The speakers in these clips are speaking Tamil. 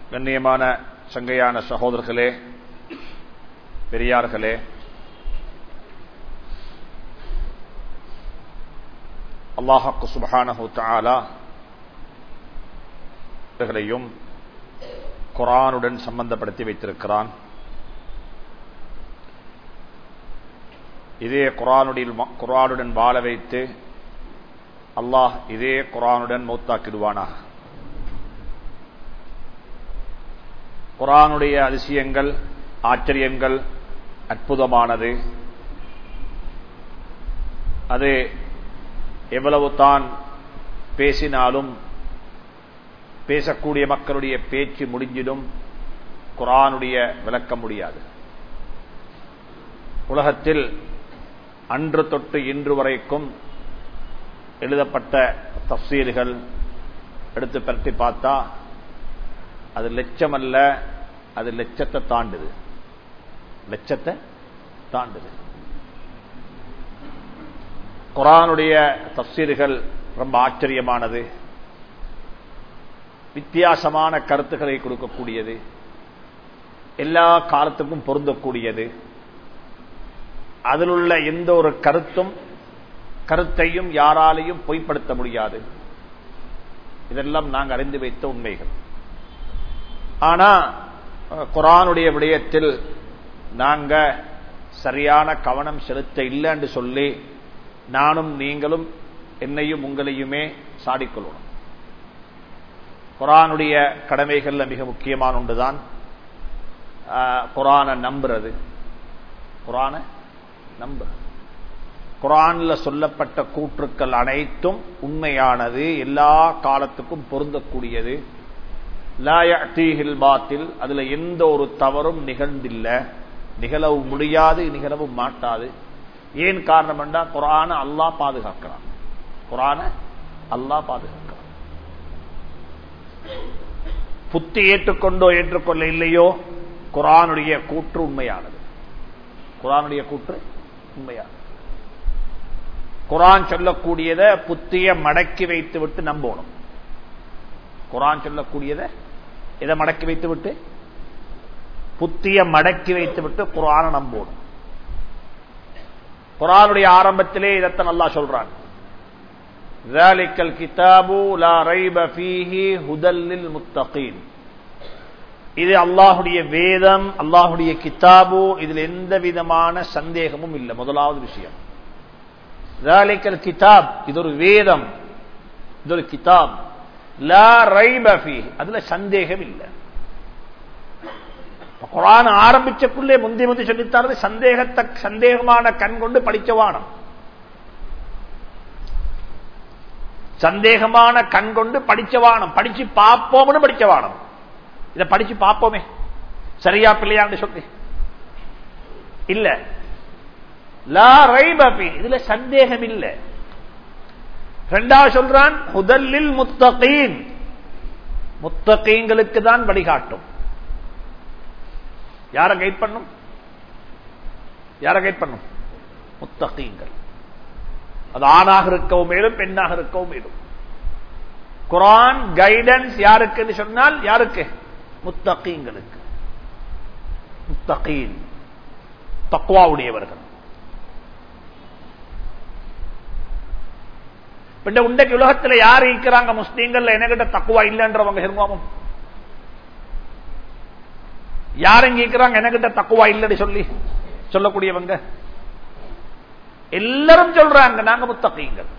கண்ணியமான சங்கையான சகோதரர்களே பெரியார்களே அல்லாஹாக்கு சுபஹானஹு தாலா இவர்களையும் குரானுடன் சம்பந்தப்படுத்தி வைத்திருக்கிறான் இதே குரானுடைய குரானுடன் வாழ வைத்து அல்லாஹ் இதே குரானுடன் மௌத்தாக்கிடுவானாக குரானுடைய அதிசயங்கள் ஆச்சரியங்கள் அற்புதமானது அது எவ்வளவு தான் பேசினாலும் பேசக்கூடிய மக்களுடைய பேச்சு முடிஞ்சிடும் குரானுடைய விளக்க முடியாது உலகத்தில் அன்று தொட்டு இன்று வரைக்கும் எழுதப்பட்ட தப்சீல்கள் எடுத்து பரட்டி பார்த்தா அது லட்சம் அல்ல அது லட்சத்தை தாண்டுது லட்சத்தை தாண்டுது குரானுடைய தப்சீர்கள் ரொம்ப ஆச்சரியமானது வித்தியாசமான கருத்துக்களை கொடுக்கக்கூடியது எல்லா காலத்துக்கும் பொருந்தக்கூடியது அதில் உள்ள எந்த ஒரு கருத்தும் கருத்தையும் யாராலையும் பொய்ப்படுத்த முடியாது இதெல்லாம் நாங்கள் அறிந்து வைத்த உண்மைகள் ஆனா குரானுடைய விடயத்தில் நாங்க சரியான கவனம் செலுத்த இல்லைன்னு சொல்லி நானும் நீங்களும் என்னையும் உங்களையுமே சாடிக்கொள்ளணும் குரானுடைய கடமைகள்ல மிக முக்கியமான ஒன்றுதான் குரான நம்புறது குரான நம்புறது குரான்ல சொல்லப்பட்ட கூற்றுக்கள் அனைத்தும் உண்மையானது எல்லா காலத்துக்கும் பொருந்தக்கூடியது லாயீஹில் பாத்தில் அதுல எந்த ஒரு தவறும் நிகழ்ந்தில்ல நிகழவும் முடியாது நிகழவும் மாட்டாது ஏன் காரணம் என்றா குரான அல்லா பாதுகாக்கிறான் குரான அல்லா பாதுகாக்கிறான் புத்தி ஏற்றுக்கொண்டோ ஏற்றுக்கொள்ள இல்லையோ குரானுடைய கூற்று உண்மையானது குரானுடைய கூற்று உண்மையானது குரான் சொல்லக்கூடியத புத்திய மடக்கி வைத்து விட்டு நம்பணும் குரான் சொல்லக்கூடியத இதை மடக்கி வைத்து விட்டு புத்திய மடக்கி வைத்து விட்டு குரான நம்பணும் குரானுடைய ஆரம்பத்திலே இதத்தை நல்லா சொல்றான் ذلك الكتاب لا ريب فيه هدى للمتقين இது அல்லாஹுடைய வேதம் அல்லாஹுடைய கிதாபு இதுல எந்த விதமான சந்தேகமும் இல்லை முதலாவது விஷயம் ذلك الكتاب இது ஒரு வேதம் இது ஒரு கிதாப் லா ரைப ஃபீ அதுல சந்தேகம் இல்லை குரான் ஆரம்பிச்சக்குள்ளே முந்தி முந்தி சொல்லித்தாரது சந்தேகத்த சந்தேகமான கண் கொண்டு படிச்சவானம் சந்தேகமான கண் கொண்டு படிச்சவானம் படிச்சு பார்ப்போம்னு படிச்சவானம் இதை படிச்சு பார்ப்போமே சரியா பிள்ளையான்னு சொல்லி இல்ல லா ரைபி இதுல சந்தேகம் இல்லை ரெண்டாவது சொல்றான் முதலில் முத்தகீன் முத்தகீங்களுக்கு தான் வழிகாட்டும் யார கைட் பண்ணும் யார கைட் பண்ணும் முத்தகீங்கள் அது ஆணாக இருக்கவும் மேலும் பெண்ணாக இருக்கவும் மேலும் குரான் கைடன்ஸ் யாருக்குன்னு சொன்னால் யாருக்கு முத்தகீங்களுக்கு முத்தகீன் தக்குவாவுடையவர்கள் உண்டைக்கு உலகத்தில் யார் இருக்கிறாங்க முஸ்லீம்கள் என்கிட்ட தக்குவா இல்லைன்றவங்க ஹெர்மாமும் யார் இங்க இருக்கிறாங்க என்கிட்ட தக்குவா இல்லைன்னு சொல்லி சொல்லக்கூடியவங்க எல்லாரும் சொல்றாங்க நாங்க முத்தகீங்கள்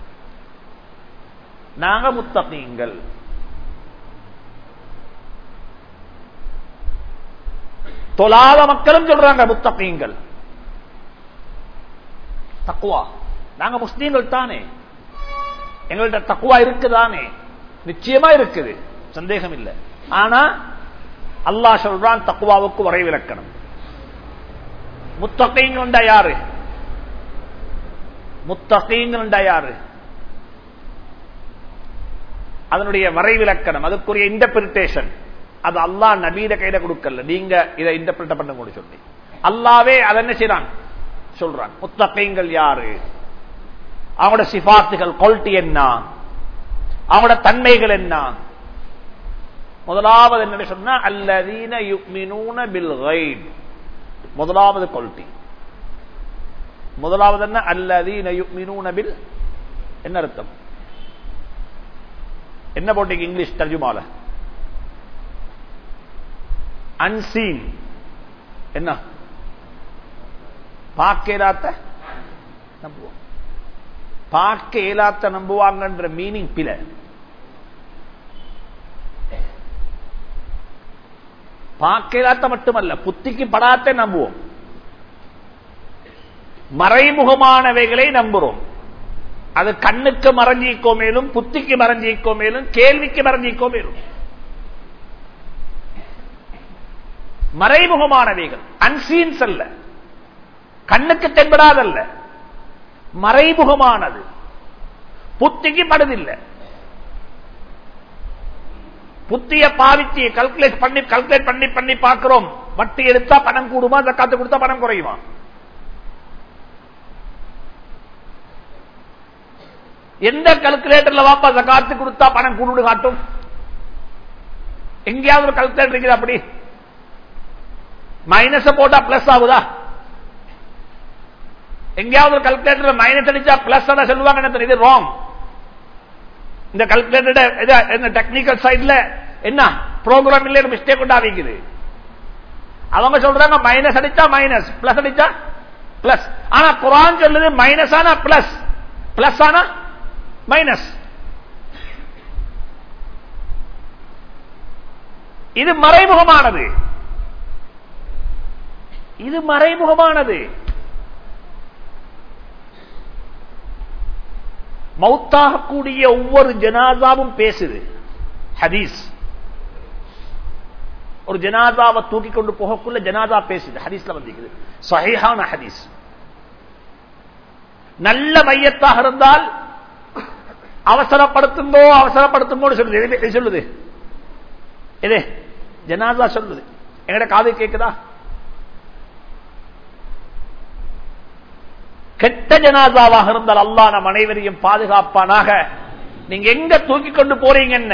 நாங்க முத்தகீங்கள் தொழாத மக்களும் சொல்றாங்க முத்தகீங்கள் தக்குவா நாங்க முஸ்லீம்கள் தானே எங்கள்கிட்ட தக்குவா இருக்குதானே நிச்சயமா இருக்குது சந்தேகம் இல்லை ஆனா அல்லா சொல்றான் தக்குவாவுக்கு வரைவிலக்கணம் முத்தகைங்க யாரு முத்தகைங்க யாரு அதனுடைய வரைவிலக்கணம் அதுக்குரிய இன்டர்பிரிட்டேஷன் அது அல்லா நபீத கையில கொடுக்கல நீங்க இதை இன்டர்பிரிட்ட பண்ண கூட சொல்லி அல்லாவே அதை என்ன செய்யறான் சொல்றான் முத்தகைங்கள் யாரு அவங்களோட சிபாத்துகள் குவாலிட்டி என்ன அவங்களோட தன்மைகள் என்ன முதலாவது என்ன சொன்னா அல்லதீன யுக்மினூன பில் கைப் முதலாவது குவாலிட்டி முதலாவது என்ன அல்லதீன யுக்மினூன பில் என்ன அர்த்தம் என்ன போட்டீங்க இங்கிலீஷ் தர்ஜுமால அன்சீன் என்ன பார்க்க இயலாத்த நம்புவோம் பார்க்க இயலாத்த நம்புவாங்கன்ற மீனிங் பில பார்க்க இயலாத்த மட்டுமல்ல புத்திக்கு படாத்த நம்புவோம் மறைமுகமானவைகளை நம்புறோம் அது கண்ணுக்கு மறைஞ்சிக்கோ மேலும் புத்திக்கு மறைஞ்சிக்கோ மேலும் கேள்விக்கு மறைஞ்சிக்கோ மேலும் மறைமுகமானவைகள் அன்சீன்ஸ் அல்ல கண்ணுக்கு தென்படாதல்ல மறைமுகமானது புத்திக்கு படுதில்லை புத்திய பாவிச்சு கல்குலேட் பண்ணி கல்குலேட் பண்ணி பண்ணி பார்க்கிறோம் வட்டி எடுத்தா பணம் கூடுமா காத்து கொடுத்தா பணம் குறையுமா எந்த கல்குலேட்டர்ல வாப்பா ஜக்காத்து கொடுத்தா பணம் கூடு காட்டும் எங்கேயாவது ஒரு கல்குலேட்டர் இருக்குது அப்படி மைனஸ் போட்டா பிளஸ் ஆகுதா எங்கேயாவது ஒரு கல்குலேட்டர் மைனஸ் அடிச்சா பிளஸ் சொல்லுவாங்க என்ன இது ராங் இந்த கல்குலேட்டர் டெக்னிக்கல் சைட்ல என்ன ப்ரோக்ராம் இல்ல மிஸ்டேக் உண்டாவிக்குது அவங்க சொல்றாங்க மைனஸ் அடிச்சா மைனஸ் பிளஸ் அடிச்சா பிளஸ் ஆனா குரான் சொல்லுது மைனஸ் ஆனா பிளஸ் பிளஸ் ஆனா மைனஸ் இது மறைமுகமானது இது மறைமுகமானது மௌத்தாகக்கூடிய ஒவ்வொரு ஜனாதாவும் பேசுது ஹதீஸ் ஒரு ஜனாதாவை தூக்கி கொண்டு போகக்குள்ள ஜனாதா பேசுது ஹதீஸ்ல வந்திருக்குது சஹீஹான ஹதீஸ் நல்ல மையத்தாக இருந்தால் அவசரப்படுத்துங்கோ அவசரப்படுத்துங்கோ சொல்லுது எது சொல்லுது எது ஜனாதா சொல்லுது எங்கட காது கேக்குதா கெட்ட ஜனாதாவாக இருந்தால் அல்லா நம் அனைவரையும் பாதுகாப்பானாக நீங்க எங்க தூக்கி கொண்டு போறீங்க என்ன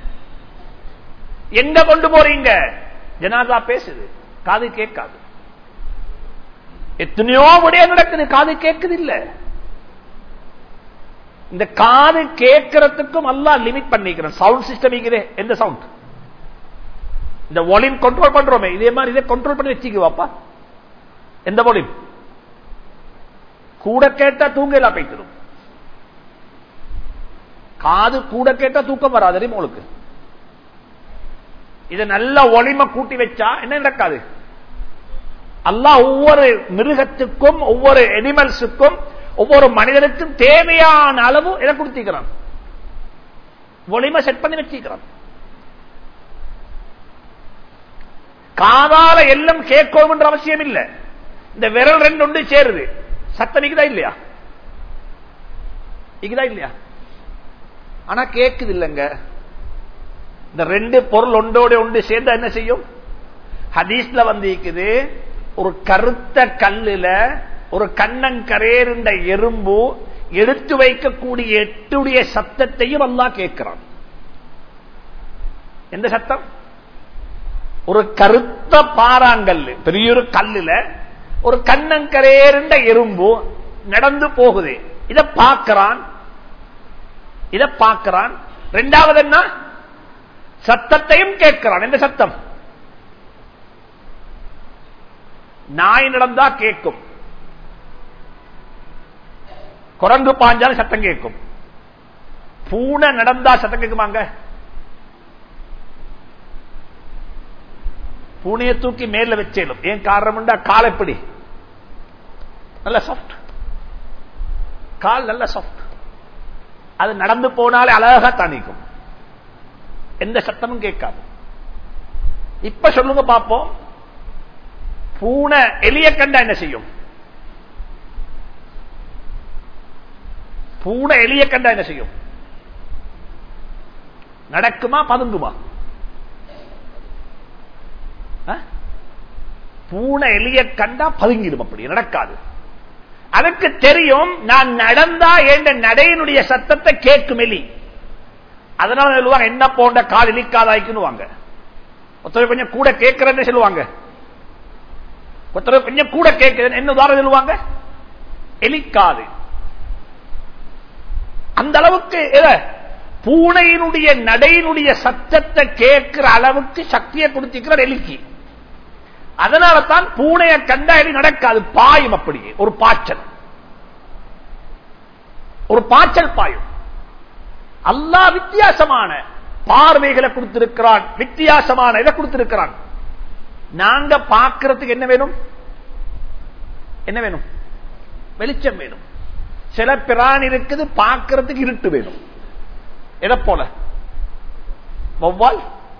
எங்க கொண்டு போறீங்க ஜனாதா பேசுது காது கேட்காது எத்தனையோ விடைய நடக்குது காது கேட்குது இல்ல இந்த காது கேட்கறதுக்கும் அல்லா லிமிட் பண்ணிக்கிறேன் சவுண்ட் சிஸ்டம் எந்த சவுண்ட் இந்த வால்யூம் கண்ட்ரோல் பண்றோமே இதே மாதிரி இதை கண்ட்ரோல் பண்ணி வச்சுக்குவாப்பா எந்த வால்யூம் கூட கேட்டா தூங்கலாம் போய்த்திடும் காது கூட கேட்டா தூக்கம் வராது உங்களுக்கு இதை நல்ல ஒளிமை கூட்டி வச்சா என்ன நடக்காது அல்லா ஒவ்வொரு மிருகத்துக்கும் ஒவ்வொரு எனிமல்ஸுக்கும் ஒவ்வொரு மனிதனுக்கும் தேவையான அளவு இதை கொடுத்திருக்கிறான் ஒளிமை செட் பண்ணி வச்சிருக்கிறான் காதால எல்லாம் கேட்கணும் அவசியம் இல்லை இந்த விரல் ரெண்டு ஒன்று சேருது சத்தம் இருக்குதா இல்லையா இருக்குதா இல்லையா ஆனா கேக்குது இல்லைங்க இந்த ரெண்டு பொருள் ஒன்றோட ஒன்று சேர்ந்தா என்ன செய்யும் ஹதீஸ்ல வந்து இருக்குது ஒரு கருத்த கல்லுல ஒரு கண்ணங்கரேருண்ட எறும்பு எடுத்து வைக்கக்கூடிய எட்டுடைய சத்தத்தையும் அல்லா கேட்கிறான் எந்த சத்தம் ஒரு கருத்த பாறாங்கல்லு பெரிய ஒரு கல்லுல ஒரு கண்ணங்கரேருண்ட எறும்பு நடந்து போகுது இத பார்க்கிறான் இத பார்க்கிறான் ரெண்டாவது என்ன சத்தத்தையும் கேட்கிறான் எந்த சத்தம் நாய் நடந்தா கேட்கும் குரங்கு பாஞ்சாலும் சத்தம் கேட்கும் பூனை நடந்தா சத்தம் கேட்குமாங்க பூனையை தூக்கி மேல வச்சேலும் ஏன் காரணம்டா கால் எப்படி நல்ல சாஃப்ட் கால் நல்ல சாஃப்ட் அது நடந்து போனாலே அழகா தானிக்கும் எந்த சத்தமும் கேட்காது இப்ப சொல்லுங்க பார்ப்போம் பூனை எலிய கண்டா என்ன செய்யும் பூனை எலிய கண்டா என்ன செய்யும் நடக்குமா பதுங்குமா பூனை எலிய கண்டா பதுங்கிடும் அப்படி நடக்காது அதுக்கு தெரியும் நான் நடந்தா என்ற நடையினுடைய சத்தத்தை கேட்கும் எலி அதனால சொல்லுவாங்க என்ன போன்ற கால் இழிக்காதாய்க்குன்னு ஒருத்தர் கொஞ்சம் கூட கேட்கிறேன்னு சொல்லுவாங்க ஒருத்தர் கொஞ்சம் கூட கேட்கிறேன் என்ன உதாரணம் சொல்லுவாங்க எலிக்காது அந்த அளவுக்கு எதை? பூனையினுடைய நடையினுடைய சத்தத்தை கேட்கிற அளவுக்கு சக்தியை கொடுத்திருக்கிறார் எலிக்கு அதனால தான் பூனையை கண்டா எலி நடக்காது பாயும் அப்படியே ஒரு பாய்ச்சல் ஒரு பாய்ச்சல் பாயும் அல்லாஹ் வித்தியாசமான பார்வைகளை கொடுத்திருக்கிறான் வித்தியாசமான இதை கொடுத்திருக்கிறான் நாங்க பார்க்கிறதுக்கு என்ன வேணும் என்ன வேணும் வெளிச்சம் வேணும் சில பிராணி இருக்குது பார்க்கிறதுக்கு இருட்டு வேணும் எதை போல வௌவால்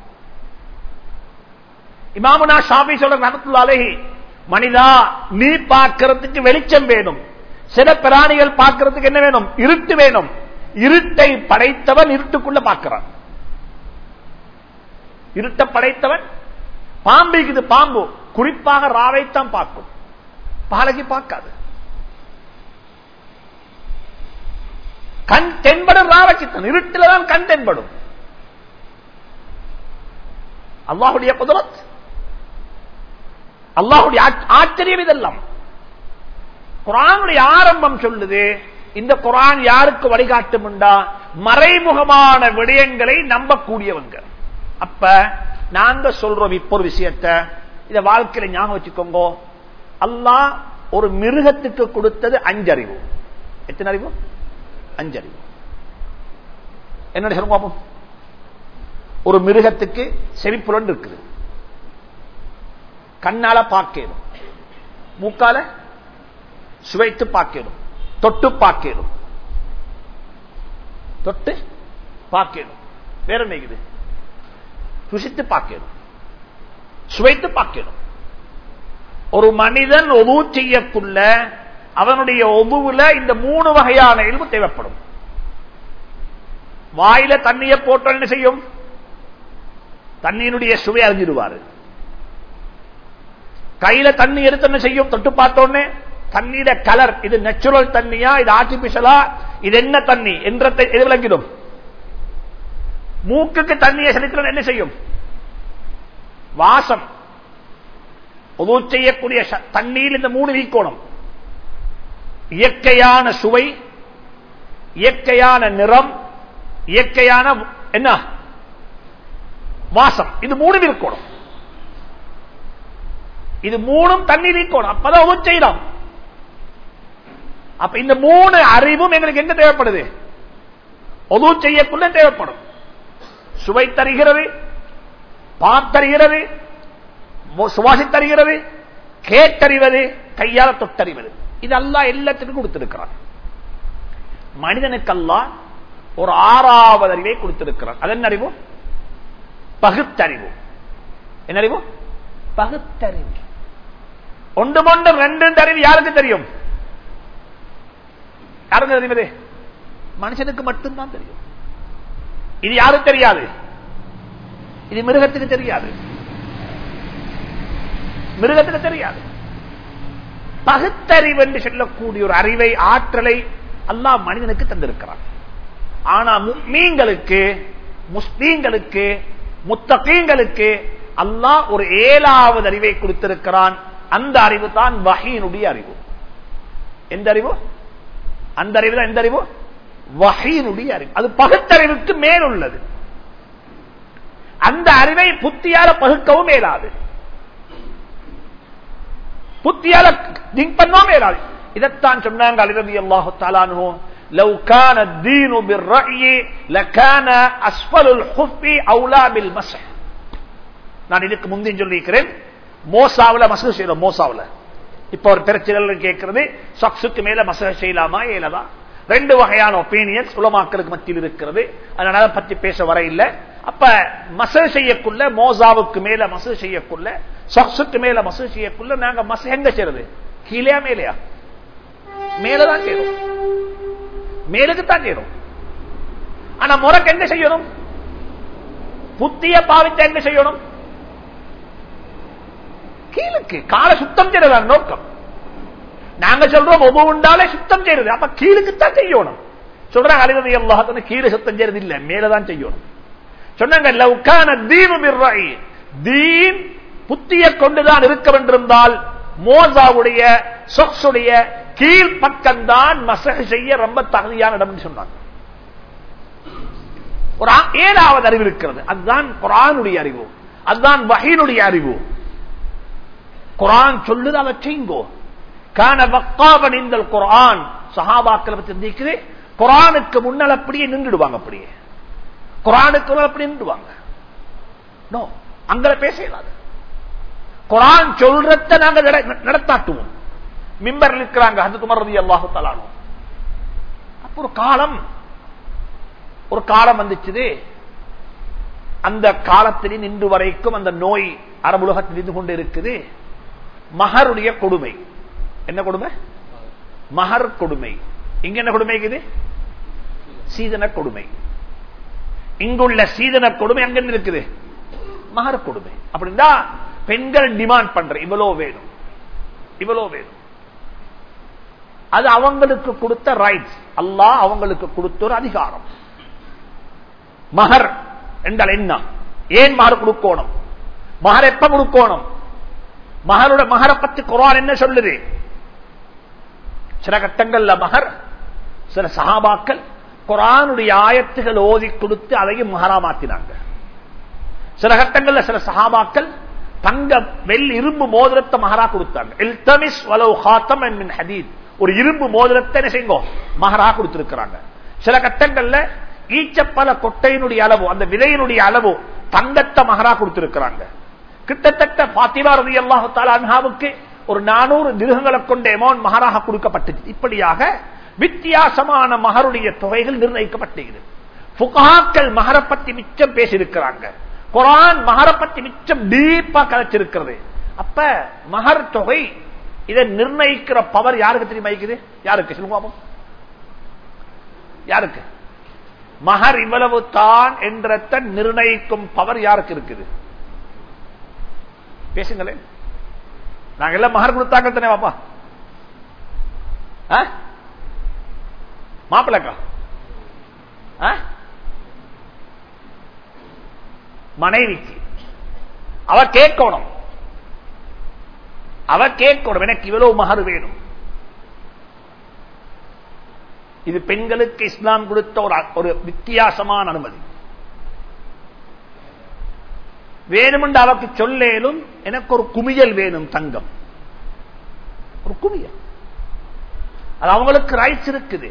இமாமுனா ஷாபி சொல்ற ரஹமத்துல்லாஹி அலைஹி மனிதா நீ பார்க்கிறதுக்கு வெளிச்சம் வேணும் சில பிராணிகள் பார்க்கிறதுக்கு என்ன வேணும் இருட்டு வேணும் இருட்டை படைத்தவன் இருட்டுக்குள்ள பார்க்கிறான் இருட்ட படைத்தவன் பாம்பிக்குது பாம்பு குறிப்பாக ராவைத்தான் பார்க்கும் பாலகி பார்க்காது கண் தென்படும் ராவச்சித்தன் இருட்டில தான் கண் தென்படும் அல்லாஹுடைய குதிரத் அல்லாஹுடைய ஆச்- ஆச்சரியம் இதெல்லாம் குரானுடைய ஆரம்பம் சொல்லுது இந்த குரான் யாருக்கு வழிகாட்டும்டா மறைமுகமான விடயங்களை நம்பக்கூடியவங்க அப்ப நாங்க சொல்றோம் இப்போ ஒரு விஷயத்த இத வாழ்க்கையில ஞாபகம் வச்சுக்கோங்க அல்லாஹ் ஒரு மிருகத்துக்கு கொடுத்தது அஞ்சறிவு எத்தனை அறிவு அஞ்சறிவு என்ன சொல்லுங்க பாப்போம் ஒரு மிருகத்துக்கு செவிப்புலன் இருக்குது கண்ணால பார்க்கணும் மூக்கால சுவைத்து பார்க்கணும் தொட்டு பார்க்கணும் தொட்டு பார்க்கணும் வேற என்ன இருக்குது ருசித்து பார்க்கணும் சுவைத்து பார்க்கணும் ஒரு மனிதன் ஒது செய்யக்குள்ள அவனுடைய ஒதுவுல இந்த மூணு வகையான இயல்பு தேவைப்படும் வாயில தண்ணியை போட்டால் என்ன செய்யும் தண்ணியினுடைய சுவை அறிஞ்சிடுவாரு கையில தண்ணி எடுத்து என்ன செய்யும் தொட்டு பார்த்தோன்னே தண்ணீர கலர் இது நேச்சுரல் தண்ணியா இது ஆர்டிபிஷியலா இது என்ன தண்ணி என்றதை எது விளங்கிடும் மூக்குக்கு தண்ணியை செலுத்தினால் என்ன செய்யும் வாசம் உதவு செய்யக்கூடிய ச- தண்ணீர் இந்த மூணு வீக்கோணம் இயற்கையான சுவை இயற்கையான நிறம் இயற்கையான என்ன வாசம் இது மூணு இருக்கணும் இது மூணும் தண்ணீர் இருக்கணும் அப்பதான் உதவு செய்யலாம் அப்ப இந்த மூணு அறிவும் எங்களுக்கு என்ன தேவைப்படுது உதவு செய்யக்குள்ள தேவைப்படும் சுவை தருகிறது பார்த்தறிகிறது மு- சுவாசித்தறிகிறது கேட்டறிவது கையால தொட்டறிவது இது அல்லாஹ் எல்லாத்துக்கும் கொடுத்திருக்கிறான் மனிதனுக்கெல்லாம் ஒரு ஆறாவது அறிவை கொடுத்திருக்கிறான் அது என்ன அறிவு பகுத்தறிவு என்ன அறிவு பகுத்தறிவு ஒன்று ஒன்று ரெண்டு அறிவு யாருக்கு தெரியும் யாருக்கு தெரியுது மனுஷனுக்கு மட்டும்தான் தெரியும் இது யாருக்கு தெரியாது இது மிருகத்துக்கு தெரியாது மிருகத்துக்கு தெரியாது பகுத்தறிவு என்று சொல்லக்கூடிய ஒரு அறிவை ஆற்றலை அல்லாஹ் மனிதனுக்கு தந்திருக்கிறான் ஆனா மீன்களுக்கு முஸ்லீம்களுக்கு முத்தகீங்களுக்கு அல்லாஹ் ஒரு ஏழாவது அறிவை கொடுத்திருக்கிறான் அந்த அறிவு தான் வகையினுடைய அறிவு எந்த அறிவு அந்த அறிவு தான் எந்த அறிவு வகையினுடைய அறிவு அது பகுத்தறிவுக்கு மேல் உள்ளது அந்த அறிவை புத்தியால பகுக்கவும் மேலாது புத்தியால திங்க் பண்ணவும் மேலாது இதைத்தான் சொன்னாங்க அலிரதி அல்லாஹு தாலானு لو كان الدين بالرأي لكان أسفل الخف أولى بالمسح நான் இதுக்கு முந்தைய சொல்லியிருக்கிறேன் மோசாவில மசகு செய்யறோம் மோசாவில இப்ப ஒரு பிரச்சனை கேட்கிறது சக்ஸுக்கு மேல மசக செய்யலாமா ஏலதா ரெண்டு வகையான ஒப்பீனியன்ஸ் உலமாக்களுக்கு மத்தியில் இருக்கிறது அதனால அதை பத்தி பேச வர இல்லை அப்ப மசக செய்யக்குள்ள மோசாவுக்கு மேல மசகு செய்யக்குள்ள சக்ஸுக்கு மேல மசகு செய்யக்குள்ள நாங்க மச எங்க செய்யறது கீழே மேலையா மேலதான் செய்யறோம் மேலுக்கு தான் செய்யறோம் ஆனா முறைக்கு என்ன செய்யணும் புத்திய பாவித்த என்ன செய்யணும் கீழுக்கு காலை சுத்தம் செய்யறதா நோக்கம் நாங்க சொல்றோம் ஒவ்வொரு உண்டாலே சுத்தம் செய்யறது அப்ப கீழுக்கு தான் செய்யணும் சொல்றாங்க அலிரதி அல்லாஹத்தன கீழே சுத்தம் செய்யறது இல்ல மேலதான் செய்யணும் சொன்னாங்க லவ்கான தீனு பிர்ராயி தீன் புத்தியை கொண்டுதான் இருக்க வேண்டியிருந்தால் மோசாவுடைய சொக்ஸுடைய கீழ் பக்கம்தான் மசக செய்ய ரொம்ப தகுதியான இடம் சொன்னாங்க ஒரு ஆ- ஏழாவது அறிவு இருக்கிறது அதுதான் குரானுடைய அறிவு அதுதான் வகையினுடைய அறிவு குரான் சொல்லுது அதை செய்யுங்கோ கான வக்காவன் இந்த குரான் சஹாபாக்களை பத்தி சிந்திக்குது குரானுக்கு முன்னால் அப்படியே நின்றுடுவாங்க அப்படியே குரானுக்கு முன்னால் அப்படி நின்றுடுவாங்க நோ அங்க பேச இயலாது குரான் சொல்றத நாங்க நட- நடத்தாட்டுவோம் மிம்பர் இருக்கிறாங்க ஹஜரத் உமர் ரலியல்லாஹு தஆலா அன்ஹு. அப்ப ஒரு காலம் ஒரு காலம் வந்துச்சுது அந்த காலத்திலே நின்று வரைக்கும் அந்த நோய் அரபுலகத்தில் இருந்து கொண்டு இருக்குது மகருடைய கொடுமை என்ன கொடுமை மகர் கொடுமை இங்க என்ன கொடுமை இருக்குது சீதன கொடுமை இங்குள்ள சீதன கொடுமை அங்க என்ன இருக்குது மகர் கொடுமை அப்படின்னா பெண்கள் டிமாண்ட் பண்ற இவ்வளவு வேணும் இவ்வளவு வேணும் அது அவங்களுக்கு கொடுத்த ரைட்ஸ் அல்லாஹ் அவங்களுக்கு கொடுத்த ஒரு அதிகாரம் மகர் என்றால் என்ன ஏன் மகர் கொடுக்கணும் மகர் எப்ப கொடுக்கணும் மகரோட மகரை பத்தி குரான் என்ன சொல்லுது சில கட்டங்கள்ல மகர் சில சஹாபாக்கள் குரானுடைய ஆயத்துகள் ஓதி கொடுத்து அதையும் மகரா மாத்தினாங்க சில கட்டங்கள்ல சில சஹாபாக்கள் தங்க வெள்ளி இரும்பு மோதிரத்தை மகரா கொடுத்தாங்க இல்தமிஸ் வலவு ஹாத்தம் மின் ஹதீத் ஒரு இரும்பு மோதிரத்தை என்ன செய்யுங்க மகரா கொடுத்திருக்கிறாங்க சில கட்டங்கள்ல ஈச்சப்பல கொட்டையினுடைய அளவு அந்த விதையினுடைய அளவு தங்கத்தை மகரா கொடுத்திருக்கிறாங்க கிட்டத்தட்ட பாத்திமா ரதி அல்லாஹு அன்ஹாவுக்கு ஒரு நானூறு திருகங்களை கொண்ட எமௌண்ட் மகராக கொடுக்கப்பட்டது இப்படியாக வித்தியாசமான மகருடைய தொகைகள் நிர்ணயிக்கப்பட்டிருக்கிறது புகாக்கள் மகரை பத்தி மிச்சம் பேசியிருக்கிறாங்க குரான் மகரை பத்தி மிச்சம் டீப்பா கலைச்சிருக்கிறது அப்ப மகர் தொகை இதை நிர்ணயிக்கிற பவர் யாருக்கு தெரியுமா இருக்குது யாருக்கு சொல்லுங்க பாப்போம். யாருக்கு மகர் இவ்வளவு தான் என்றத நிர்ணயிக்கும் பவர் யாருக்கு இருக்குது பேசுங்களேன் நாங்க எல்லாம் மகர் கொடுத்தாங்க தானே பாப்பா மாப்பிளக்கா மனைவிக்கு அவ கேட்கணும் அவ கேட்கணும் எனக்கு இவ்வளவு மகர் வேணும் இது பெண்களுக்கு இஸ்லாம் கொடுத்த ஒரு ஒரு வித்தியாசமான அனுமதி வேணுமென்று அவருக்கு சொல்லேலும் எனக்கு ஒரு குமியல் வேணும் தங்கம் ஒரு குமியல் அது அவங்களுக்கு ரைட்ஸ் இருக்குது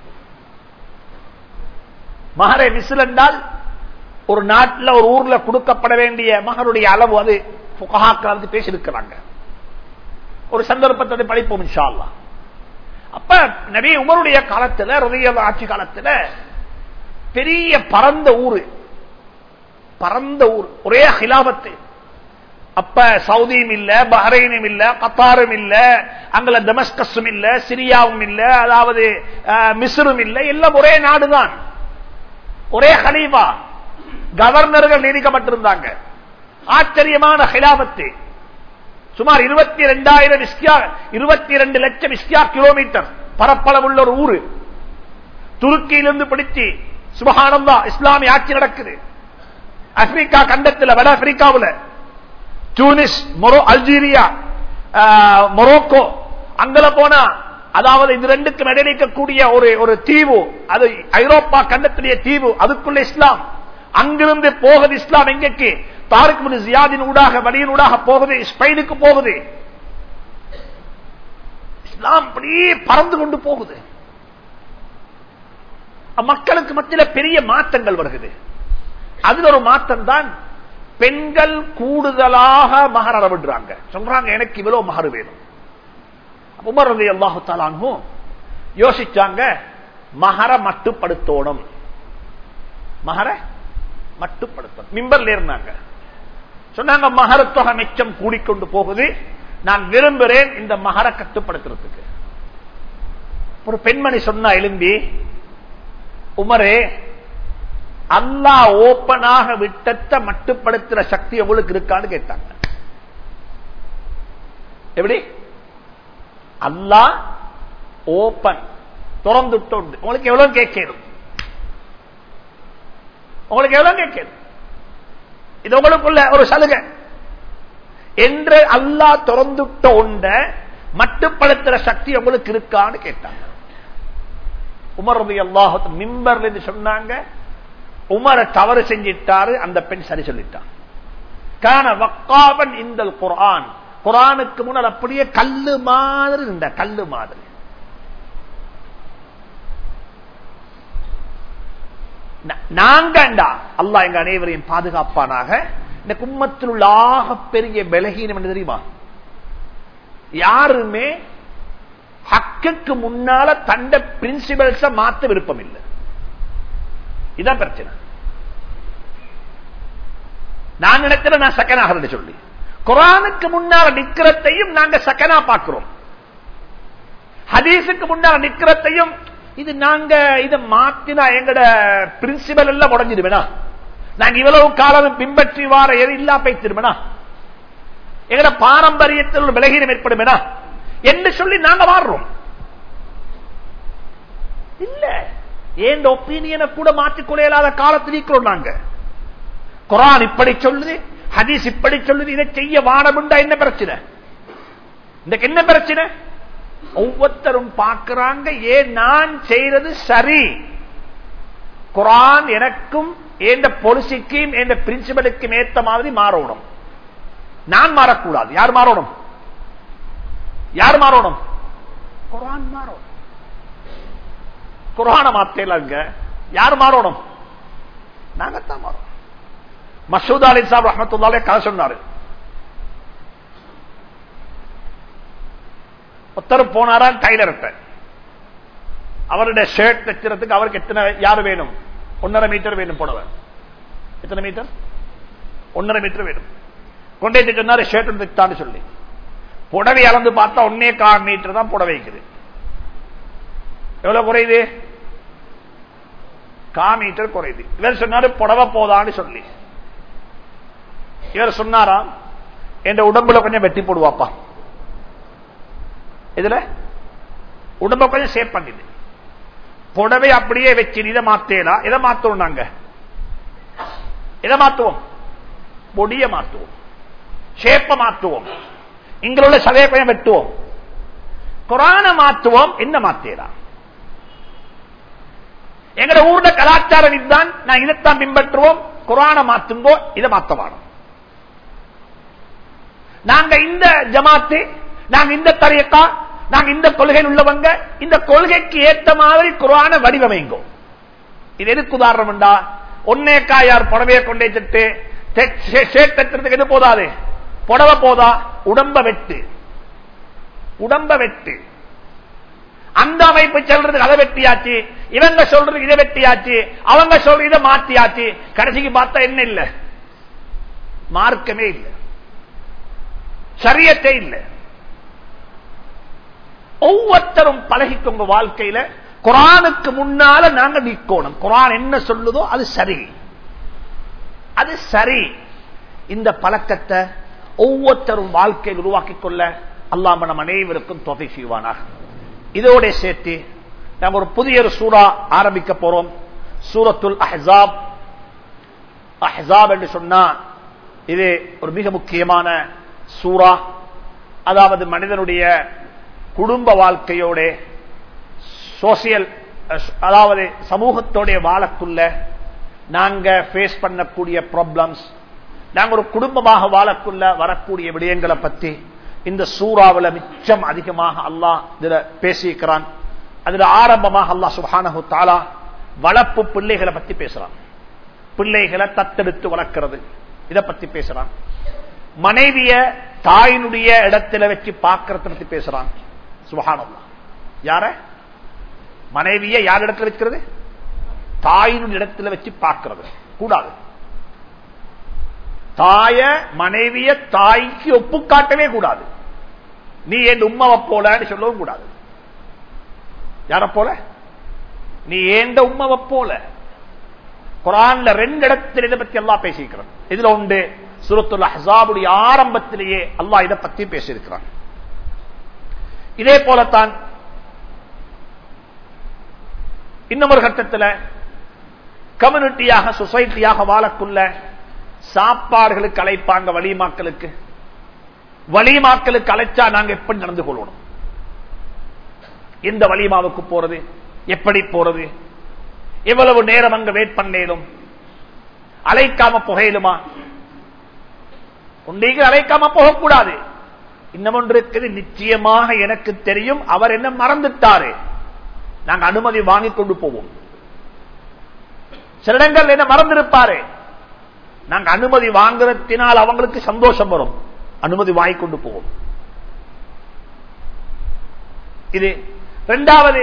மகரை மிசில் என்றால் ஒரு நாட்டில் ஒரு ஊர்ல கொடுக்கப்பட வேண்டிய மகனுடைய அளவு அது புகாக்கள் பேசியிருக்கிறாங்க ஒரு சந்தர்ப்பத்தை படிப்போம் இன்ஷா அல்லாஹ். அப்ப நபி உமருடைய காலத்துல ரவிய ஆட்சி காலத்துல பெரிய பரந்த ஊரு பரந்த ஊர் ஒரே ஹிலாபத்து அப்ப சவுதியும் இல்ல பஹ்ரைனும் இல்ல கத்தாரும் இல்ல அங்கல தமஸ்கஸும் இல்ல சிரியாவும் இல்ல அதாவது அஹ், மிஸ்ரும் இல்ல எல்லாம் ஒரே நாடுதான் ஒரே ஹலீஃபா கவர்னர்கள் நியமிக்கப்பட்டிருந்தாங்க ஆச்சரியமான ஹிலாபத்து சுமார் இருபத்தி ரெண்டாயிரம் இருபத்தி ரெண்டு லட்சம் இஸ்கியா கிலோமீட்டர் பரப்பளவுள்ள ஒரு ஊரு துருக்கியிலிருந்து பிடிச்சு சுபகானந்தா இஸ்லாமிய ஆட்சி நடக்குது ஆப்பிரிக்கா கண்டத்தில் வட ஆப்பிரிக்காவில் டூனிஸ் மொரோ அல்ஜீரியா ஆஹ், மொரோக்கோ அங்கல போனா அதாவது இது ரெண்டுக்கும் இடையில இருக்கக்கூடிய ஒரு ஒரு தீவு அது ஐரோப்பா கண்டத்திலேயே தீவு அதுக்குள்ள இஸ்லாம் அங்கிருந்து போகுது இஸ்லாம் எங்கக்கு தாரிக் முன் ஜியாதின் ஊடாக வழியின் ஊடாக போகுது ஸ்பெயினுக்கு போகுது இஸ்லாம் அப்படியே பறந்து கொண்டு போகுது மக்களுக்கு மத்தியில பெரிய மாற்றங்கள் வருகிறது அதுல ஒரு மாற்றம் தான் பெண்கள் கூடுதலாக மகர் அளவிடுறாங்க சொல்றாங்க எனக்கு இவ்வளவு மகர் வேணும் உமர் ரதி அல்லாஹு தாலானும் யோசிச்சாங்க மகர மட்டுப்படுத்தோணும் மகர மட்டுப்படுத்தணும் மிம்பர்ல இருந்தாங்க சொன்னாங்க மகர தொகை மிச்சம் கூடிக்கொண்டு போகுது நான் விரும்புகிறேன் இந்த மகர கட்டுப்படுத்துறதுக்கு ஒரு பெண்மணி சொன்னா எழும்பி உமரே அல்லா ஓப்பனாக விட்டத்தை மட்டுப்படுத்துற சக்தி எவ்வளவுக்கு இருக்கான்னு கேட்டாங்க எப்படி அல்லா ஓப்பன் திறந்துட்டோண்டு உங்களுக்கு எவ்வளவு கேட்கணும் உங்களுக்கு எவ்வளவு கேட்கணும் இது உங்களுக்குள்ள ஒரு சலுகை என்று அல்லாஹ் திறந்துட்ட ஒன்ற மட்டுப்படுத்துற சக்தி உங்களுக்கு இருக்கான்னு கேட்டாங்க உமர் ரபி அல்லாஹ் மிம்பர்ல இருந்து சொன்னாங்க உமரை தவறு செஞ்சிட்டாரு அந்த பெண் சரி சொல்லிட்டான் கான வக்காவன் இந்த குரான் குரானுக்கு முன்னால் அப்படியே கல்லு மாதிரி இருந்த கல்லு மாதிரி நாங்கண்டா அல்லாஹ் எங்க அனைவரையும் பாதுகாப்பானாக இந்த கும்மத்தில் உள்ள ஆக பெரிய பலகீனம் என்று தெரியுமா யாருமே ஹக்குக்கு முன்னால தண்ட பிரின்சிபல்ஸ மாத்த விருப்பம் இல்லை இதான் பிரச்சனை நான் நினைக்கிறேன் நான் சக்கனாக சொல்லி குரானுக்கு முன்னால நிக்கிறதையும் நாங்க சக்கனா பார்க்கிறோம் ஹதீஸுக்கு முன்னால நிக்கிறதையும் இது நாங்க இதை மாத்தினா எங்கட பிரின்சிபல் எல்லாம் உடஞ்சிடுவேனா நாங்க இவ்வளவு காலம் பின்பற்றி வார எது இல்லா பைத்திருமேனா எங்கட பாரம்பரியத்தில் ஒரு விலகீனம் ஏற்படுமேனா என்று சொல்லி நாங்க மாறுறோம் இல்ல ஏன் ஒப்பீனியனை கூட மாற்றிக்கொள்ள இயலாத காலத்தில் இருக்கிறோம் நாங்க குரான் இப்படி சொல்லுது ஹதீஸ் இப்படி சொல்லுது இதை செய்ய வானமுண்டா என்ன பிரச்சனை இந்த என்ன பிரச்சனை ஒவ்வொருத்தரும் பார்க்கிறாங்க ஏன் நான் செய்யறது சரி குரான் எனக்கும் எந்த பொலிசிக்கும் எந்த பிரின்சிபலுக்கும் ஏத்த மாதிரி மாறணும் நான் மாறக்கூடாது யார் மாறணும் யார் மாறணும் குரான் மாறணும் குரான மாத்தேலங்க யார் மாறணும் நாங்கத்தான் மாறணும் மசூத் அலி சாப் ரஹமத்துல்லாலே கதை சொன்னாரு ஒருத்தர் போனாரா டைலர்கிட்ட அவருடைய ஷர்ட் தைக்கிறதுக்கு அவருக்கு எத்தனை யாரு வேணும் ஒன்னரை மீட்டர் வேணும் புடவை எத்தனை மீட்டர் ஒன்னரை மீட்டர் வேணும் கொண்டே சொன்னாரு ஷர்ட் தைத்தான்னு சொல்லி புடவை அளந்து பார்த்தா ஒன்னே கால் மீட்டர் தான் புடவை வைக்குது எவ்வளவு குறையுது கா மீட்டர் குறையுது இவர் சொன்னாரு புடவை போதான்னு சொல்லி இவர் சொன்னாராம் என் உடம்புல கொஞ்சம் வெட்டி போடுவாப்பா இதுல உடம்ப கொஞ்சம் சேவ் பண்ணிது புடவை அப்படியே வச்சு இதை மாத்தேலாம் இதை மாத்துவோம் நாங்க இதை மாத்துவோம் பொடிய மாத்துவோம் ஷேப்ப மாத்துவோம் இங்களுள்ள சதையை கொஞ்சம் வெட்டுவோம் குரான மாத்துவோம் என்ன மாத்தேலாம் எங்கட ஊர்ல கலாச்சாரம் இதுதான் நான் இதைத்தான் பின்பற்றுவோம் குரான மாத்துங்கோ இதை மாத்தவானோம் நாங்க இந்த ஜமாத்து நாங்க இந்த தரையக்கா நாங்க இந்த கொள்கையில் உள்ளவங்க இந்த கொள்கைக்கு ஏற்ற மாதிரி குரான வடிவமைங்கோ இது எதுக்கு உதாரணம் ஒன்னேக்கா யார் புடவையை கொண்டே திட்டு சேர்த்தத்துறதுக்கு எது போதாது புடவை போதா உடம்ப வெட்டு உடம்ப வெட்டு அந்த அமைப்பு சொல்றதுக்கு அதை வெட்டியாச்சு இவங்க சொல்றதுக்கு இதை வெட்டியாச்சு அவங்க சொல்றது இதை மாத்தியாச்சு கடைசிக்கு பார்த்தா என்ன இல்ல மார்க்கமே இல்லை சரியத்தை இல்லை ஒவ்வொருத்தரும் பழகிக்கோங்க வாழ்க்கையில குரானுக்கு முன்னால நாங்க நிக்கணும் குரான் என்ன சொல்லுதோ அது சரி அது சரி இந்த பழக்கத்தை ஒவ்வொருத்தரும் வாழ்க்கையில் உருவாக்கிக் கொள்ள அல்லாம நம் அனைவருக்கும் தொகை செய்வானாக இதோட சேர்த்து நாங்க ஒரு புதிய ஒரு சூறா ஆரம்பிக்க போறோம் சூரத்துல் அஹாப் அஹாப் என்று சொன்னா இது ஒரு மிக முக்கியமான சூறா அதாவது மனிதனுடைய குடும்ப வாழ்க்கையோட சோசியல் அதாவது சமூகத்தோடைய வாழக்குள்ள நாங்க பேஸ் பண்ணக்கூடிய ப்ராப்ளம்ஸ் நாங்க ஒரு குடும்பமாக வாழக்குள்ள வரக்கூடிய விடயங்களை பத்தி இந்த சூறாவில் மிச்சம் அதிகமாக அல்லாஹ் இதுல பேசியிருக்கிறான் அதுல ஆரம்பமாக அல்லாஹ் சுபானஹு தாலா வளர்ப்பு பிள்ளைகளை பத்தி பேசுறான் பிள்ளைகளை தத்தெடுத்து வளர்க்கிறது இதை பத்தி பேசுறான் மனைவிய தாயினுடைய இடத்துல வச்சு பார்க்கறத பத்தி பேசுறான் சுபகானல்லா யார மனைவிய யார் இடத்துல வச்சுக்கிறது தாயினுடைய இடத்துல வச்சு பார்க்கிறது கூடாது தாய மனைவிய தாய்க்கு ஒப்பு காட்டவே கூடாது நீ என் உம்மாவை போலன்னு சொல்லவும் கூடாது யார போல நீ ஏண்ட உம்மாவை போல குரான்ல ரெண்டு இடத்துல இதை பத்தி எல்லாம் பேசியிருக்கிறான் இதுல உண்டு சுரத்துல் ஹசாபுடைய ஆரம்பத்திலேயே அல்லாஹ் இதை பத்தி பேசியிருக்கிறான் இதே போலத்தான் இன்னும் ஒரு கட்டத்தில் கம்யூனிட்டியாக சொசைட்டியாக வாழக்குள்ள சாப்பாடுகளுக்கு அழைப்பாங்க வலிமாக்களுக்கு வலிமாக்களுக்கு அழைச்சா நாங்க எப்படி நடந்து கொள்ளணும் எந்த வலிமாவுக்கு போறது எப்படி போறது எவ்வளவு நேரம் அங்க வெயிட் பண்ணேலும் அழைக்காம புகையிலுமா உண்டைக்கு அழைக்காம போகக்கூடாது இன்னும் ஒன்று இருக்குது நிச்சயமாக எனக்கு தெரியும் அவர் என்ன மறந்துட்டாரு நாங்க அனுமதி வாங்கி கொண்டு போவோம் சில இடங்கள் என்ன மறந்திருப்பாரு நாங்க அனுமதி வாங்குறதினால் அவங்களுக்கு சந்தோஷம் வரும் அனுமதி வாங்கி கொண்டு போவோம் இது இரண்டாவது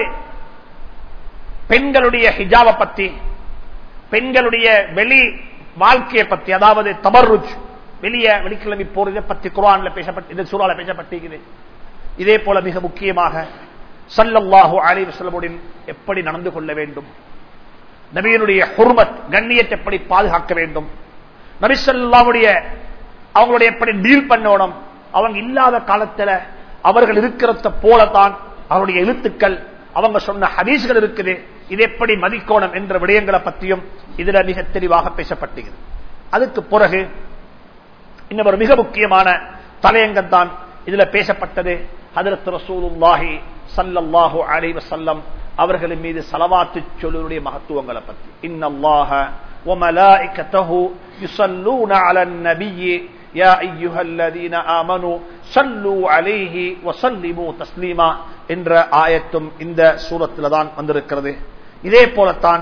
பெண்களுடைய ஹிஜாப பத்தி பெண்களுடைய வெளி வாழ்க்கையை பத்தி அதாவது தபர்ருஜ் வெளிய வெளிக்கிழமை போறதை பத்தி குரான்ல பேசப்பட்டு இந்த சூறால பேசப்பட்டிருக்குது இதே போல மிக முக்கியமாக சல்லல்லாஹு அலைஹி வஸல்லமுடன் எப்படி நடந்து கொள்ள வேண்டும் நபியினுடைய ஹுர்மத் கண்ணியத்தை எப்படி பாதுகாக்க வேண்டும் நபி ஸல்லல்லாஹுடைய அவங்களுடைய எப்படி டீல் பண்ணணும் அவங்க இல்லாத காலத்துல அவர்கள் இருக்கிறத போலதான் அவருடைய எழுத்துக்கள் அவங்க சொன்ன ஹதீஸ்கள் இருக்குது இது எப்படி மதிக்கோணம் என்ற விடயங்களை பற்றியும் இதுல மிக தெளிவாக பேசப்பட்டது அதுக்கு பிறகு இன்னும் ஒரு மிக முக்கியமான தலையங்கம் தான் இதுல பேசப்பட்டது ஹதரத் ரசூலுல்லாஹி சல்லல்லாஹு அலைஹி வஸல்லம் அவர்களின் மீது சலவாத்து சொல்லுடைய மகத்துவங்களை பற்றி இன்னல்லாஹ وملائكته يصلون على النبي يا أيها الذين آمنوا صلوا عليه وسلموا تسليما என்ற ஆயத்தும் இந்த சூரத்தில் தான் வந்திருக்கிறது இதே போலத்தான்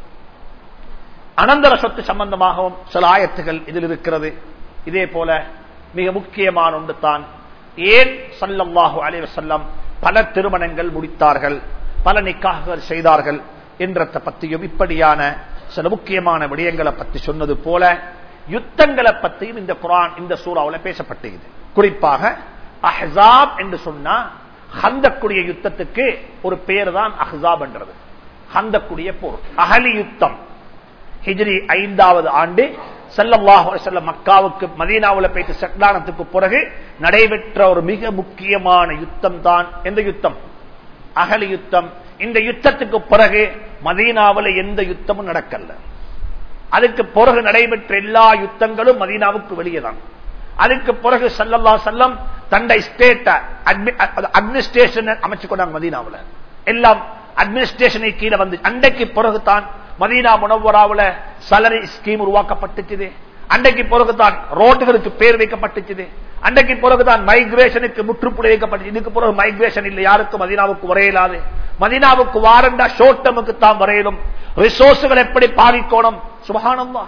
அனந்தர சொத்து சம்பந்தமாகவும் சில ஆயத்துகள் இதில் இருக்கிறது இதே போல மிக முக்கியமான ஒன்று தான் ஏன் சல்லல்லாஹு அலைஹி வஸல்லம் பல திருமணங்கள் முடித்தார்கள் பல நிக்காகங்கள் செய்தார்கள் என்றத பற்றியும் இப்படியான சில முக்கியமான விடயங்களை பற்றி சொன்னது போல யுத்தங்களை பற்றியும் இந்த குரான் இந்த சூறாவில் பேசப்பட்டது குறிப்பாக அஹ்சாப் என்று சொன்னா ஹந்தக்குடிய யுத்தத்துக்கு ஒரு பேர் தான் அஹ்சாப் என்றது ஹந்தக்குடிய போர் அகலி யுத்தம் ஹிஜ்ரி ஐந்தாவது ஆண்டு செல்லல்லாஹு செல்ல மக்காவுக்கு மதீனாவில் போயிட்டு சக்தானத்துக்கு பிறகு நடைபெற்ற ஒரு மிக முக்கியமான யுத்தம் தான் எந்த யுத்தம் அகலி யுத்தம் இந்த யுத்தத்துக்கு பிறகு மதீனாவில் எந்த யுத்தமும் நடக்கல அதுக்கு பிறகு நடைபெற்ற எல்லா யுத்தங்களும் மதீனாவுக்கு வெளியே தான் அதுக்கு பிறகு சல்லல்லா செல்லம் தண்டை ஸ்டேட் அட்மினிஸ்ட்ரேஷன் அமைச்சு கொண்டாங்க மதீனாவில் எல்லாம் அட்மினிஸ்ட்ரேஷனை கீழே வந்து அண்டைக்கு பிறகுதான் மதீனா முனவராவில் சலரி ஸ்கீம் உருவாக்கப்பட்டுச்சு அன்றைக்கு பிறகுதான் ரோட்டுகளுக்கு பேர் வைக்கப்பட்டுச்சு அன்றைக்கு பிறகுதான் மைக்ரேஷனுக்கு முற்றுப்புள்ளி வைக்கப்பட்டு இதுக்கு பிறகு மைக்ரேஷன் இல்லை யாருக்கும் மதினாவுக்கு வரையலாது மதினாவுக்கு வாரண்டா ஷோர்ட் டேமுக்கு தான் வரையலும் ரிசோர்ஸுகள் எப்படி பாதிக்கணும் சுபகானந்தா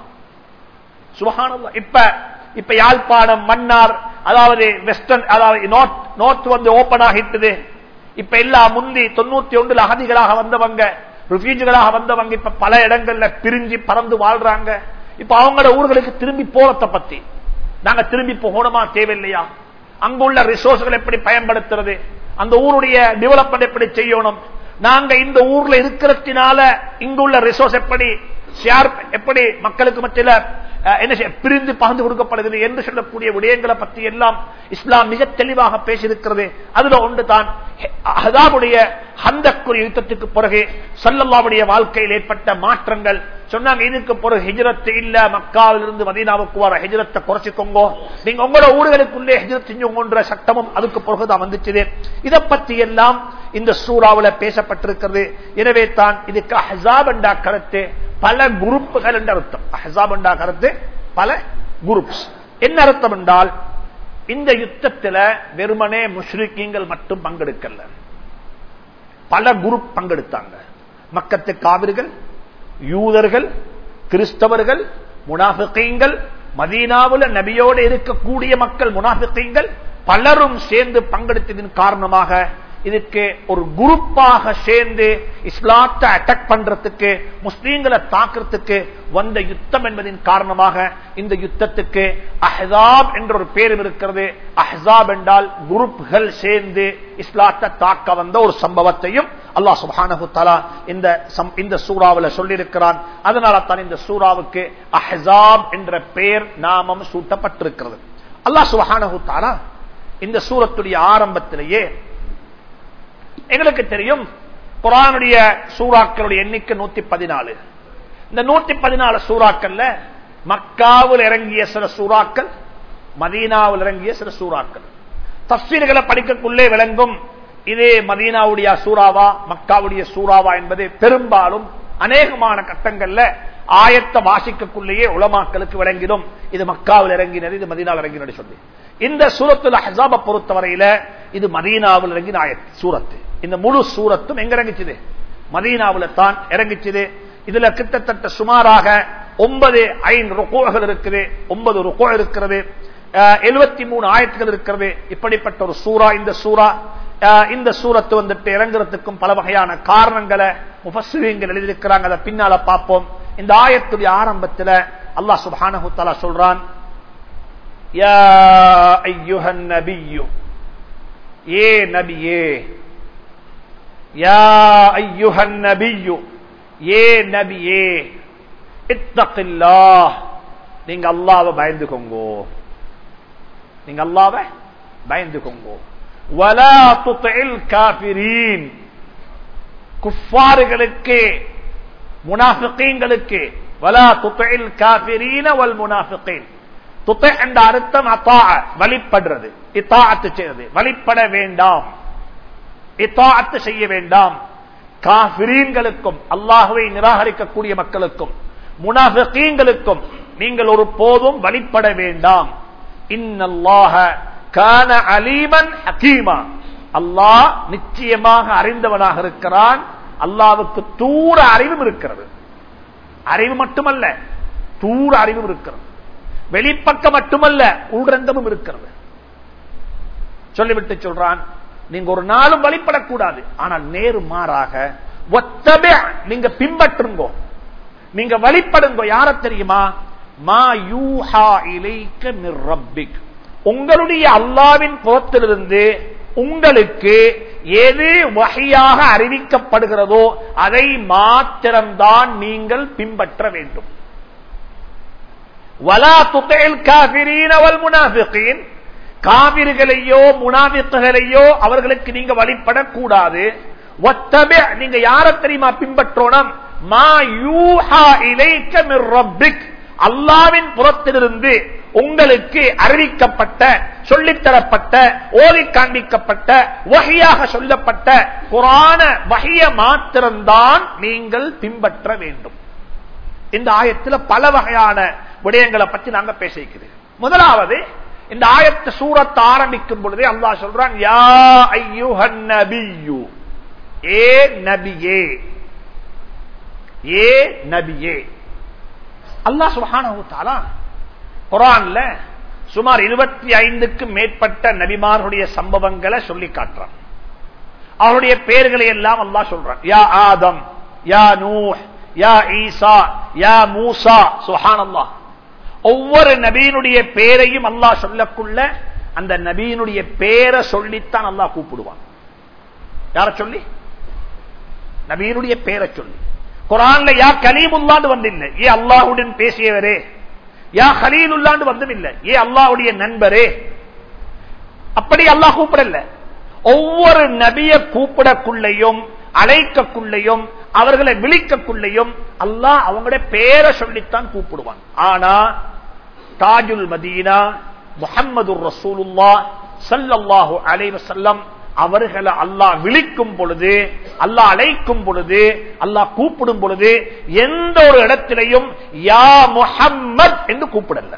சுபகானந்தா இப்ப இப்ப யாழ்ப்பாணம் மன்னார் அதாவது வெஸ்டர்ன் அதாவது நார்த் நார்த் வந்து ஓபன் ஆகிட்டது இப்ப எல்லா முந்தி தொண்ணூத்தி ஒன்றுல அகதிகளாக வந்தவங்க ரிஃப்யூஜிகளாக வந்தவங்க இப்ப பல இடங்கள்ல பிரிஞ்சு பறந்து வாழ்றாங்க இப்ப அவங்களோட ஊர்களுக்கு திரும்பி போறத பத்தி நாங்க திரும்பி போகணுமா தேவையில்லையா அங்குள்ள ரிசோர்ஸ்கள் எப்படி பயன்படுத்துறது அந்த ஊருடைய டெவலப்மெண்ட் எப்படி செய்யணும் நாங்க இந்த ஊர்ல இருக்கிறதுனால இங்குள்ள ரிசோர்ஸ் எப்படி ஷேர் எப்படி மக்களுக்கு மத்தியில என்ன பிரிந்து பகிர்ந்து கொடுக்கப்படுகிறது என்று சொல்லக்கூடிய விடயங்களை பற்றி எல்லாம் இஸ்லாம் மிக தெளிவாக பேசியிருக்கிறது அதுல ஒன்று தான் அதாவுடைய ஹந்தக்குரிய யுத்தத்துக்கு பிறகு சல்லல்லாவுடைய வாழ்க்கையில் ஏற்பட்ட மாற்றங்கள் சொன்னாங்க இதுக்கு பிறகு ஹிஜரத்து இல்ல மக்காவில் இருந்து மதீனாவுக்கு வர ஹிஜரத்தை குறைச்சிக்கோங்க நீங்க உங்களோட ஊர்களுக்குள்ளே ஹிஜரத் செஞ்சோங்கன்ற சட்டமும் அதுக்கு பிறகுதான் வந்துச்சு இதை பற்றி எல்லாம் இந்த சூறாவில் பேசப்பட்டிருக்கிறது எனவே தான் இதுக்கு ஹசாப் என்றா கருத்து பல குரூப்புகள் என்ற அர்த்தம் அஹசாப் என்றா கருத்து பல குரூப்ஸ் என்ன அர்த்தம் என்றால் இந்த யுத்தத்தில் வெறுமனே முஸ்லிக்கீங்கள் மட்டும் பங்கெடுக்கல பல குரூப் பங்கெடுத்தாங்க மக்கத்து காவிர்கள் யூதர்கள் கிறிஸ்தவர்கள் முனாஃபிக்கீங்கள் மதீனாவுல நபியோடு இருக்கக்கூடிய மக்கள் முனாஃபிக்கீங்கள் பலரும் சேர்ந்து பங்கெடுத்ததின் காரணமாக இதுக்கு ஒரு குரூப்பாக சேர்ந்து இஸ்லாத்தை அட்டாக் பண்றதுக்கு முஸ்லீம்களை தாக்குறதுக்கு வந்த யுத்தம் என்பதின் காரணமாக இந்த யுத்தத்துக்கு அஹாப் என்ற ஒரு பேரும் இருக்கிறது அஹாப் என்றால் குரூப்கள் சேர்ந்து இஸ்லாத்தை தாக்க வந்த ஒரு சம்பவத்தையும் அல்லாஹ் சுபானு தலா இந்த இந்த சூறாவில் சொல்லியிருக்கிறான் அதனால தான் இந்த சூறாவுக்கு அஹாப் என்ற பெயர் நாமம் சூட்டப்பட்டிருக்கிறது அல்லாஹ் சுபானு தாலா இந்த சூரத்துடைய ஆரம்பத்திலேயே எங்களுக்கு தெரியும் குரானுடைய சூறாக்களுடைய எண்ணிக்கை நூத்தி பதினாலு இந்த நூத்தி பதினாலு சூறாக்கள்ல மக்காவில் இறங்கிய சில சூறாக்கள் மதீனாவில் இறங்கிய சில சூறாக்கள் தஸ்வீர்களை படிக்கக்குள்ளே விளங்கும் இது மதீனாவுடைய சூறாவா மக்காவுடைய சூறாவா என்பது பெரும்பாலும் அநேகமான கட்டங்கள்ல ஆயத்த வாசிக்கக்குள்ளேயே உலமாக்களுக்கு விளங்கிடும் இது மக்காவில் இறங்கினது இது மதீனாவில் இறங்கினது சொல்லி இந்த சூரத்துல ஹசாப பொறுத்தவரையில இது மதீனாவில் இறங்கின ஆயத் சூரத்து இந்த முழு சூரத்தும் எங்க இறங்கிச்சுது மதீனாவில் தான் இறங்கிச்சுது இதுல கிட்டத்தட்ட சுமாராக ஒன்பது ஐந்து ருக்கோகள் இருக்குது ஒன்பது ருக்கோ இருக்கிறது எழுபத்தி மூணு ஆயத்துகள் இருக்கிறது இப்படிப்பட்ட ஒரு சூறா இந்த சூறா இந்த சூரத்து வந்துட்டு இறங்குறதுக்கும் பல வகையான காரணங்களை முபஸ்வீங்கள் எழுதியிருக்கிறாங்க அதை பின்னால பார்ப்போம் இந்த ஆயத்துடைய ஆரம்பத்தில் அல்லாஹ் சுபானு தலா சொல்றான் ஏ நபியே யா ஐயுஹன் நபியு ஏ நபியே இத்தகில்லா நீங்க அல்லாவை பயந்துக்கோங்கோ நீங்க அல்லாவை பயந்துக்கோங்கோ வலா துத்தில் காபிரீன் குஃபாறுகளுக்கு முனாஃபிகீன்களுக்கு வலா துத்தில் காபிரீன வல் முனாஃபிகீன் துத்தை என்ற அர்த்தம் அத்தா வழிபடுறது இத்தாத்து செய்வது வழிபட வேண்டாம் இத்தாத்து செய்ய வேண்டாம் காபிரீன்களுக்கும் அல்லாஹுவை நிராகரிக்கக்கூடிய மக்களுக்கும் முனாஃபிகீன்களுக்கும் நீங்கள் ஒரு போதும் வழிபட வேண்டாம் இன்னல்லாஹ கான அலீமன் ஹக்கீமா அல்லாஹ் நிச்சயமாக அறிந்தவனாக இருக்கிறான் அல்லாவுக்கு தூர அறிவும் இருக்கிறது அறிவு மட்டுமல்ல தூர அறிவும் இருக்கிறது வெளிப்பக்கம் மட்டுமல்ல உள்ரங்கமும் இருக்கிறது சொல்லிவிட்டு சொல்றான் நீங்க ஒரு நாளும் வழிபடக்கூடாது ஆனால் நேரு மாறாக நீங்க பின்பற்றுங்கோ நீங்க வழிபடுங்க யார தெரியுமா மா யூஹா இலைக்க மிர் ரப்பிக் உங்களுடைய அல்லாவின் புறத்திலிருந்து உங்களுக்கு எது வகையாக அறிவிக்கப்படுகிறதோ அதை மாத்திரம்தான் நீங்கள் பின்பற்ற வேண்டும் வலா துகைல் காபிரீனவல் முனாஃபிகீன் காவிர்களையோ முனாபிக்களையோ அவர்களுக்கு நீங்க வழிபடக்கூடாது நீங்க யார தெரியுமா பின்பற்றோம் மா யூஹா இலைக்க மிர் ரப்பிக் அல்லாவின் புறத்திலிருந்து உங்களுக்கு அறிவிக்கப்பட்ட சொல்லித்தரப்பட்ட ஓதி காண்பிக்கப்பட்ட வகையாக சொல்லப்பட்ட குரான வகைய மாத்திரம்தான் நீங்கள் பின்பற்ற வேண்டும் இந்த ஆயத்தில் பல வகையான விடயங்களை பற்றி நாங்க பேசிக்கிறோம் முதலாவது இந்த ஆயத்தை சூரத்தை ஆரம்பிக்கும் பொழுதே அல்லாஹ் சொல்றான் யா ஐயுஹன் நபியு ஏ நபியே ஏ நபியே அல்லாஹ் சுபஹானஹு தஆலா குரான்ல சுமார் இருபத்தி ஐந்துக்கும் மேற்பட்ட நபிமார்களுடைய சம்பவங்களை சொல்லி காட்டுறான் அவருடைய பெயர்களை எல்லாம் அல்லாஹ் சொல்றான் யா ஆதம் யா நூஹ் யா ஈசா யா மூசா சுஹான் அல்லாஹ் ஒவ்வொரு நபீனுடைய பேரையும் அல்லாஹ் சொல்லக்குள்ள அந்த நபீனுடைய பேரை சொல்லித்தான் அல்லாஹ் கூப்பிடுவான் யார சொல்லி நபீனுடைய பேரை சொல்லி குரான்ல யா கலீமுல்லாண்டு வந்தில்லை ஏ அல்லாஹுடன் பேசியவரே யா ஹலீலுல்லாண்டு வந்தும் இல்லை ஏ அல்லாஹுடைய நண்பரே அப்படி அல்லாஹ் கூப்பிடல ஒவ்வொரு நபிய கூப்பிடக்குள்ளையும் அழைக்கக்குள்ளையும் அவர்களை விழிக்கக்குள்ளையும் அல்லாஹ் அவங்களுடைய பேரை சொல்லித்தான் கூப்பிடுவான் ஆனா தாஜுல் மதீனா முகம்மது ரசூலுல்லா சல்லல்லாஹு அலைவசல்லம் அவர்களை அல்லாஹ் விழிக்கும் பொழுது அல்லாஹ் அழைக்கும் பொழுது அல்லாஹ் கூப்பிடும் பொழுது எந்த ஒரு இடத்திலையும் யா முஹம்மத் என்று கூப்பிடல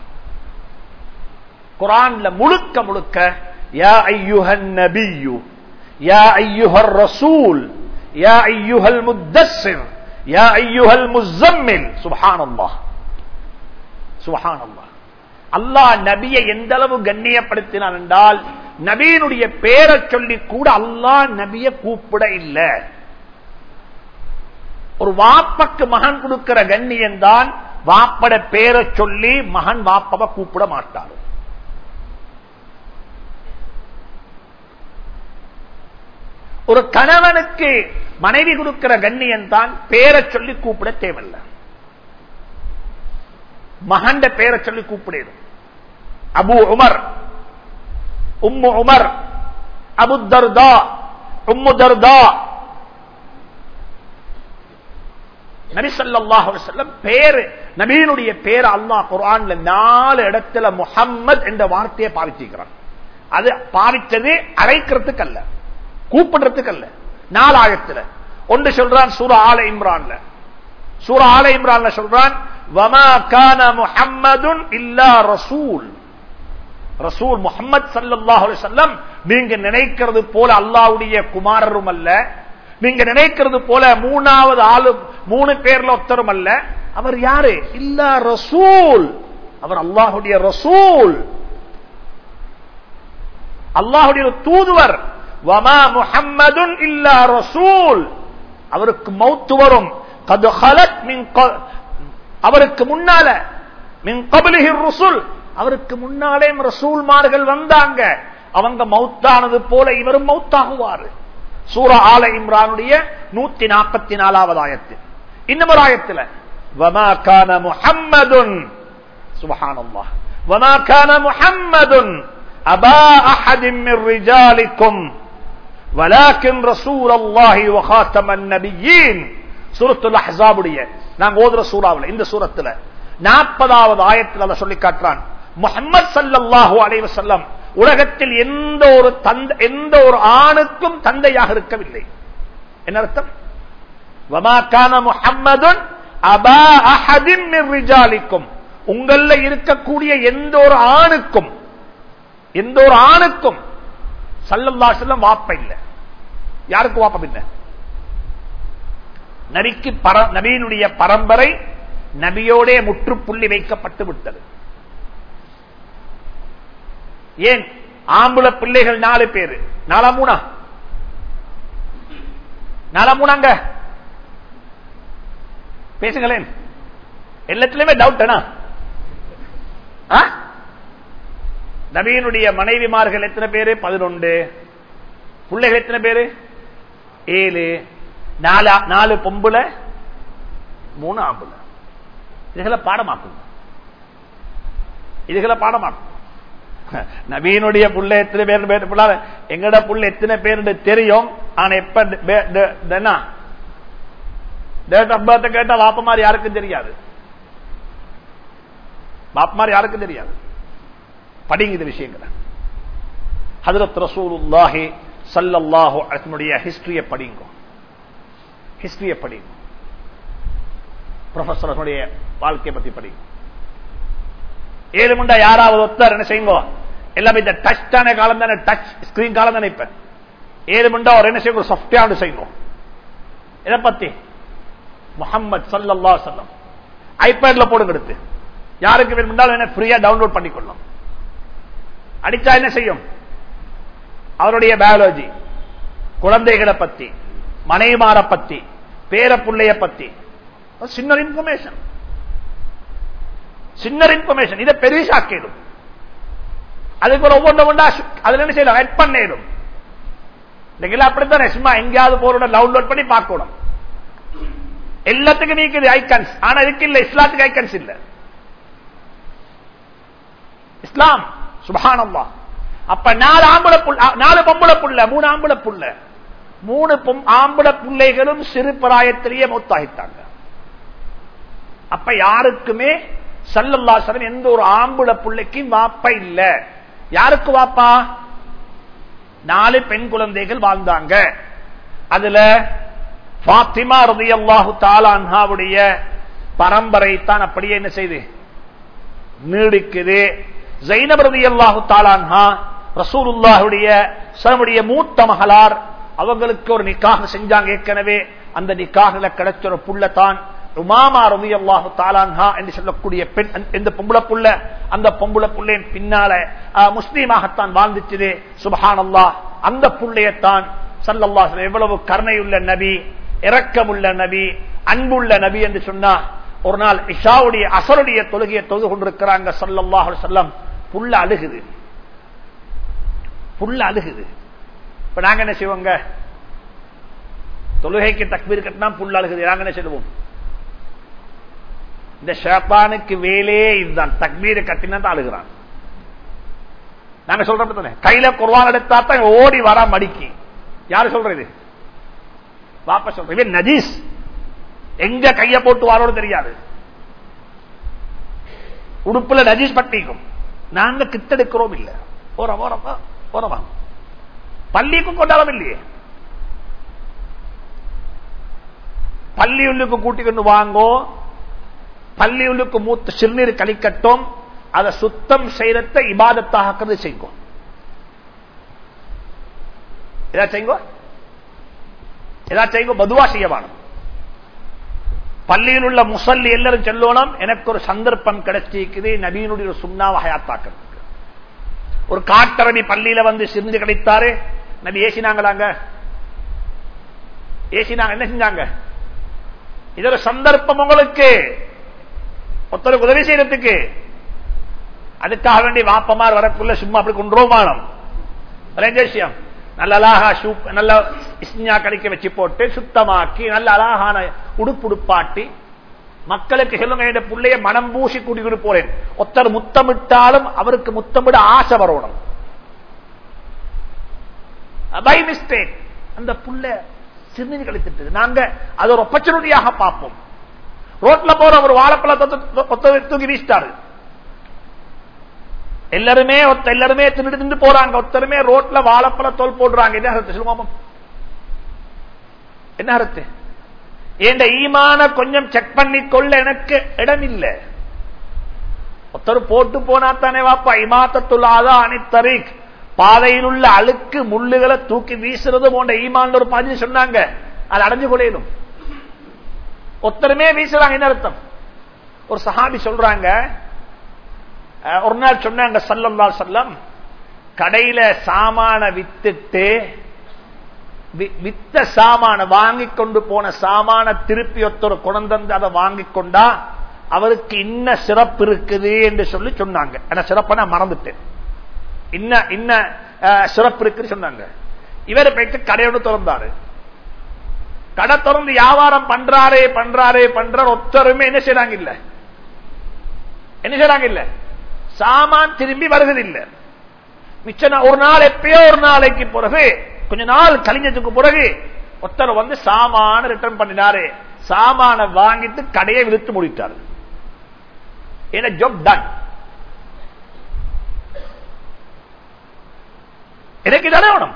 குரான்ல முழுக்க முழுக்க யா ஐயுஹன் நபியு யா ஐயுஹர் ரசூல் யா ஐயுஹல் முத்தஸ்ஸிர் யா ஐயுஹல் முஸம்மில் சுப்ஹானல்லாஹ் சுப்ஹானல்லாஹ் அல்லாஹ் நபியை எந்த அளவு கண்ணியப்படுத்தினான் என்றால் நபியினுடைய பேரை சொல்லி கூட அல்லாஹ் நபிய கூப்பிட இல்ல ஒரு வாப்பக்கு மகன் கொடுக்கிற கண்ணியம் தான் வாப்பட பேரை சொல்லி மகன் வாப்பவ கூப்பிட மாட்டார் ஒரு கணவனுக்கு மனைவி கொடுக்கிற கண்ணியம் தான் பேரை சொல்லி கூப்பிட தேவையில்லை மகண்ட பேரை சொல்லி கூப்பிடணும் Abu Umar Ummu Umar Abu Darda Ummu Darda நபி ஸல்லல்லாஹு அலைஹி வஸல்லம் பேரு நபியினுடைய பேர் அல்லாஹ் குர்ஆன்ல நாலு இடத்துல முஹம்மத் என்ற வார்த்தையை பாவிச்சிருக்கிறான் அது பாவிச்சது அழைக்கிறதுக்கு அல்ல கூப்பிடுறதுக்கு அல்ல நாலு ஆயத்துல ஒன்று சொல்றான் சூரா ஆல இம்ரான்ல சூரா ஆல இம்ரான்ல சொல்றான் வமா கான முஹம்மதுன் இல்லா ரசூல் ரசூல் முஹம்மத் ஸல்லல்லாஹு அலைஹி வஸல்லம் நீங்க நினைக்கிறது போல அல்லாஹ்வுடைய குமாரரும் அல்ல நீங்க நினைக்கிறது போல மூணாவது ஆளு மூணு பேர்ல ஒருத்தரும் அல்ல அவர் யாரு இல்ல ரசூல் அவர் அல்லாஹுடைய ரசூல் அல்லாஹுடைய ஒரு தூதுவர் வமா முஹம்மதுன் இல்லா ரசூல் அவருக்கு மௌத்து வரும் கது ஹலத் மின் க- அவருக்கு முன்னால மின் கபலிஹி ருசுல் அவருக்கு முன்னாலே ரசூல்மார்கள் வந்தாங்க அவங்க மௌத்தானது போல இவரும் மௌத்தாகுவாரு சூரா ஆல இம்ரானுடைய நூத்தி நாற்பத்தி நாலாவது ஆயத்தில் இன்னும் ஒரு ஆயத்தில் வமா கான முஹம்மதுன் சுபஹானல்லாஹ் வமா கான முஹம்மதுன் அபா அஹதின் மின் ரிஜாலிக்கும் ولكن رسول الله وخاتم النبيين சூரத்துல் அஹ்ஸாபுடைய நாங்க ஓதுற சூறாவுல இந்த சூரத்துல நாற்பதாவது ஆயத்தில் அதை சொல்லி காட்டுறான் முஹம்மது ஸல்லல்லாஹு அலைஹி வஸல்லம் உலகத்தில் எந்த ஒரு தந்தை எந்த ஒரு ஆணுக்கும் தந்தையாக இருக்கவில்லை என்ன அர்த்தம் வமா கான முஹம்மதுன் அபா அஹதின் மின் ரிஜாலிக்கும் உங்கள இருக்கக்கூடிய எந்த ஒரு ஆணுக்கும் எந்த ஒரு ஆணுக்கும் சல்லல்லாஹு அலைஹி வஸல்லம் வாப்ப இல்ல யாருக்கு வாப்பம் இல்ல நபிக்கு பர- நபியினுடைய பரம்பரை நபியோடே முற்றுப்புள்ளி வைக்கப்பட்டு விட்டது ஏன் ஆம்புல பிள்ளைகள் நாலு பேரு நாலா மூணா நாலா மூணாங்க பேசுங்களேன் எல்லாத்திலுமே டவுட் நபியினுடைய மனைவிமார்கள் எத்தனை பேரு பதினொன்று பிள்ளைகள் எத்தனை பேரு ஏழு நாலு நாலு பொம்புல மூணு ஆம்புல இதுகளை பாடமாக்கும் இதுகளை பாடமாக்கும் நவீனுடைய புள்ள எத்தனை பேர் பேர் புள்ள எங்கட புள்ள எத்தனை பேர் தெரியும் ஆனா எப்ப டேட் ஆஃப் பர்த் கேட்டா வாப்பமார் யாருக்கும் தெரியாது பாப்பமார் யாருக்கும் தெரியாது படிங்க இந்த விஷயங்களை ஹதரத் ரசூலுல்லாஹி ஸல்லல்லாஹு அலைஹி வஸல்லம் ஹிஸ்டரிய படிங்க ஹிஸ்டரிய படிங்க ப்ரொஃபஸர்களுடைய வாழ்க்கையை பத்தி படிங்க ஏழு முண்டா யாராவது ஒருத்தர் என்ன செய்யுங்க எல்லாமே இந்த டச் தானே காலம் தானே டச் ஸ்கிரீன் காலம் தானே இப்ப ஏழு முண்டா ஒரு என்ன செய்யுங்க சாஃப்ட்வேர் செய்யுங்க இதை பத்தி முகமது சல்லல்லா சொல்லம் ஐபேட்ல போடுங்க எடுத்து யாருக்கு வேணும்னாலும் என்ன ஃப்ரீயா டவுன்லோட் பண்ணிக்கொள்ளும் அடிச்சா என்ன செய்யும் அவருடைய பயாலஜி குழந்தைகளை பத்தி மனைமார பத்தி பேர புள்ளைய பத்தி சின்ன இன்ஃபர்மேஷன் சின்ன இன்ஃபர்மேஷன் இதை பெருசாக்கிடும் அதுக்கு ஒரு ஒவ்வொன்று ஒன்றா அதுல என்ன செய்யலாம் ஹெட் பண்ணிடும் நீங்களா அப்படித்தானே சும்மா எங்கேயாவது போறோட டவுன்லோட் பண்ணி பார்க்கணும் எல்லாத்துக்கும் நீக்குது ஐக்கன்ஸ் ஆனா இதுக்கு இல்ல இஸ்லாத்துக்கு ஐக்கன்ஸ் இல்ல இஸ்லாம் சுபஹானல்லா அப்ப நாலு ஆம்பளை புள்ள நாலு பொம்பளை புள்ள மூணு ஆம்பளை புள்ள மூணு பொம்- ஆம்பளை பிள்ளைகளும் சிறு பிராயத்திலேயே மொத்தாகிட்டாங்க அப்ப யாருக்குமே சல்லல்லாசனம் எந்த ஒரு ஆம்பளை பிள்ளைக்கும் வாப்ப இல்ல யாருக்கு வாப்பா நாலு பெண் குழந்தைகள் வாழ்ந்தாங்க அதுல பாத்திமா ரதியல்லாஹு தாலான்ஹாவுடைய பரம்பரை தான் அப்படியே என்ன செய்து நீடிக்குது ஜைனப் ரதியல்லாஹு தாலான்ஹா ரசூலுல்லாஹுடைய சனுடைய மூத்த மகளார் அவங்களுக்கு ஒரு நிக்காக செஞ்சாங்க ஏற்கனவே அந்த நிக்காகல கிடைச்ச ஒரு புள்ளத்தான் உமாமா ரவி அல்லாஹு தாலான்ஹா என்று சொல்லக்கூடிய பெண் அந்த- இந்த பொம்பளை புள்ள அந்த பொம்பளை புள்ளையின் பின்னால ஆஹ், முஸ்லீமாகத்தான் வாழ்ந்துச்சு சுபஹான் அல்லாஹ் அந்த புள்ளையத்தான் சல்லல்லா எவ்வளவு கருணையுள்ள நபி இரக்கமுள்ள நபி அன்புள்ள நபி என்று சொன்னா ஒரு நாள் இஷாவுடைய அசருடைய தொழுகையை தொழுது கொண்டிருக்கிறாங்க சல்லல்லாஹு அலைஹி வஸல்லம் புள்ள அழுகுது புள்ள அழுகுது இப்ப நாங்க என்ன செய்வோங்க தொழுகைக்கு தக்பீர் கட்டினா புள்ள அழுகுது நாங்க என்ன செய்வோம் இந்த ஷேத்தானுக்கு வேலையே இதுதான் தக்பீர் கட்டினா தான் அழுகிறான் நாங்க சொல்றோம் தானே கையில குர்வான் எடுத்தா தான் ஓடி வரா மடிக்கி யாரு சொல்றது பாப்பா சொல்ற இவன் நஜீஸ் எங்க கைய போட்டு வாரோடு தெரியாது உடுப்புல நஜீஸ் பட்டிக்கும் நாங்க கிட்டெடுக்கிறோம் இல்ல போறோம் போறப்பா போறவா பள்ளிக்கும் கொண்டாடம் இல்லையே பள்ளி உள்ளுக்கு கூட்டிக்கொண்டு வாங்கோ பள்ளி உள்ளுக்கு மூத்த சிறுநீர் கழிக்கட்டும் அதை சுத்தம் செய்யறத இபாதத்தாக செய்யும் ஏதாச்சும் செய்யுங்கோ ஏதாச்சும் செய்யுங்கோ பதுவா செய்ய வேணும் பள்ளியில் உள்ள முசல்லி எல்லாரும் செல்லணும் எனக்கு ஒரு சந்தர்ப்பம் கிடைச்சிருக்குது நபீனுடைய ஒரு சுண்ணாவை ஹயாத்தாக்கிறதுக்கு ஒரு காட்டரபி பள்ளியில வந்து சிரிஞ்சு கிடைத்தாரு நபி ஏசினாங்களாங்க ஏசினாங்க என்ன செஞ்சாங்க இது ஒரு சந்தர்ப்பம் உங்களுக்கு ஒருத்தருக்கு உதவி செய்யறதுக்கு அதுக்காக வேண்டி வாப்பமார் வரக்குள்ள சும்மா அப்படி கொண்டுருவானம் விஷயம் நல்ல அழகா சூப் நல்ல இஸ்ஞா கடிக்க வச்சு போட்டு சுத்தமாக்கி நல்ல அழகான உடுப்புடுப்பாட்டி மக்களுக்கு சொல்லுங்க என் பிள்ளைய மனம் பூசி கூட்டிக்கிட்டு போறேன் ஒருத்தர் முத்தமிட்டாலும் அவருக்கு முத்தமிட ஆசை வரணும் பை மிஸ்டேக் அந்த புள்ள சிறுநீர் கழித்துட்டு நாங்க அது ஒரு ஆப்பர்ச்சுனிட்டியாக பார்ப்போம் ரோட்ல போற ஒரு வாழைப்பழத்தை தூக்கி வீசிட்டாரு எல்லாருமே எல்லாருமே தின்னு தின்னு போறாங்க ஒருத்தருமே ரோட்ல வாழைப்பழ தோல் போடுறாங்க என்ன அர்த்தம் சொல்லுவோம் என்ன அர்த்தம் என் ஈமான கொஞ்சம் செக் பண்ணி கொள்ள எனக்கு இடம் இல்லை ஒருத்தர் போட்டு போனா தானே வாப்பா இமாத்தத்துள்ளாதா அனித்தரிக் பாதையில் உள்ள அழுக்கு முள்ளுகளை தூக்கி வீசுறது போன்ற ஈமான் ஒரு பாதி சொன்னாங்க அது அடைஞ்சு கொள்ளையிலும் ஒருத்தருமே வீசுறாங்க என்ன அர்த்தம் ஒரு சஹாபி சொல்றாங்க ஒரு நாள் சொன்னாங்க சல்லல்லா சொல்லம் கடையில சாமான வித்துட்டு வித்த சாமான வாங்கி கொண்டு போன சாமான திருப்பி ஒருத்தர் குணந்தந்து அதை வாங்கி கொண்டா அவருக்கு இன்ன சிறப்பு இருக்குது என்று சொல்லி சொன்னாங்க ஆனா சிறப்பை நான் மறந்துட்டேன் இன்ன இன்ன சிறப்பு இருக்குன்னு சொன்னாங்க இவர் போயிட்டு கடையோடு திறந்தாரு கடை திறந்து வியாபாரம் பண்றாரே பண்றாரே பண்றாரு ஒத்தருமே என்ன செய்யறாங்க இல்ல என்ன செய்யறாங்க இல்ல சாமான் திரும்பி வருவதில்லை மிச்சம் ஒரு நாள் எப்பயோ ஒரு நாளைக்கு பிறகு கொஞ்ச நாள் கழிஞ்சதுக்கு பிறகு ஒருத்தர் வந்து சாமான ரிட்டர்ன் பண்ணினாரு சாமான வாங்கிட்டு கடையை விழுத்து முடித்தாரு என்ன ஜாப் டன் எனக்கு தானே வேணும்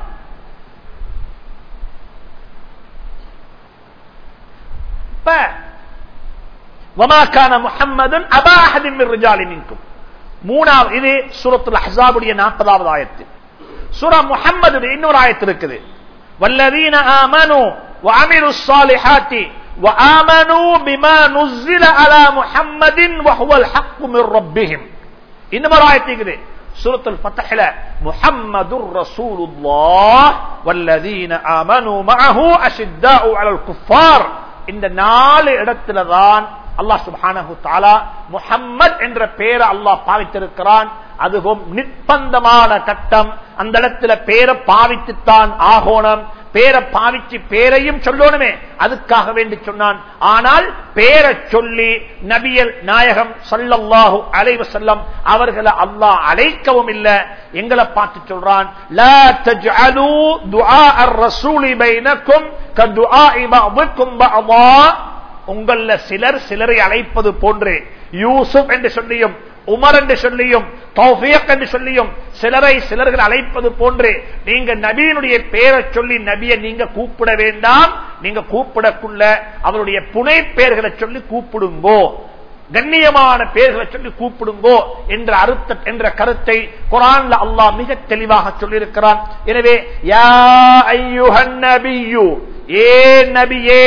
இப்ப வமாக்கான முஹம்மதன் அபாஹதின் ரிஜாலி மின்கும் மூணாவது இது சூரத்துல் அஹ்ஸாபுடைய நாற்பதாவது ஆயத்து சூரா முஹம்மதுடைய இன்னொரு ஆயத்து இருக்குது வல்லதீன ஆமனு وعملوا الصالحات وآمنوا بما نزل على محمد وهو الحق من ربهم இன்னும் ஒரு ஆயத்து இருக்குது سورة الفتح محمد رسول الله والذين آمنوا معه أشداء على الكفار இந்த நாலு இடத்துல தான் அல்லாஹ் சுபானு தாலா முஹம்மத் என்ற பெயரை அல்லாஹ் பாவித்திருக்கிறான் அதுவும் நிர்பந்தமான கட்டம் அந்த இடத்துல பேரை பாவித்துத்தான் ஆகோணம் பேரை பாவிச்சு பேரையும் சொல்லணுமே அதுக்காக வேண்டி சொன்னான் ஆனால் பேரை சொல்லி நபியல் நாயகம் சல்லல்லாஹு அலைவ செல்லம் அவர்களை அல்லாஹ் அழைக்கவும் இல்லை எங்களை பார்த்து சொல்றான் லா தஜ்அலு துஆ الرسول بينكم كدعاء بعضكم بعضا உங்கள சிலர் சிலரை அழைப்பது போன்று யூசுப் என்று சொல்லியும் உமர் என்று சொல்லியும் தௌஃபியக் என்று சொல்லியும் சிலரை சிலர்கள் அழைப்பது போன்று நீங்க நபியினுடைய பெயரை சொல்லி நபியை நீங்க கூப்பிட வேண்டாம் நீங்க கூப்பிடக்குள்ள அவருடைய புனை பெயர்களை சொல்லி கூப்பிடுங்கோ கண்ணியமான பெயர்களை சொல்லி கூப்பிடுங்கோ என்ற அறுத்த என்ற கருத்தை குரான்ல அல்லாஹ் மிக தெளிவாக சொல்லியிருக்கிறான் எனவே யா ஐயுஹன் நபியு ஏ நபியே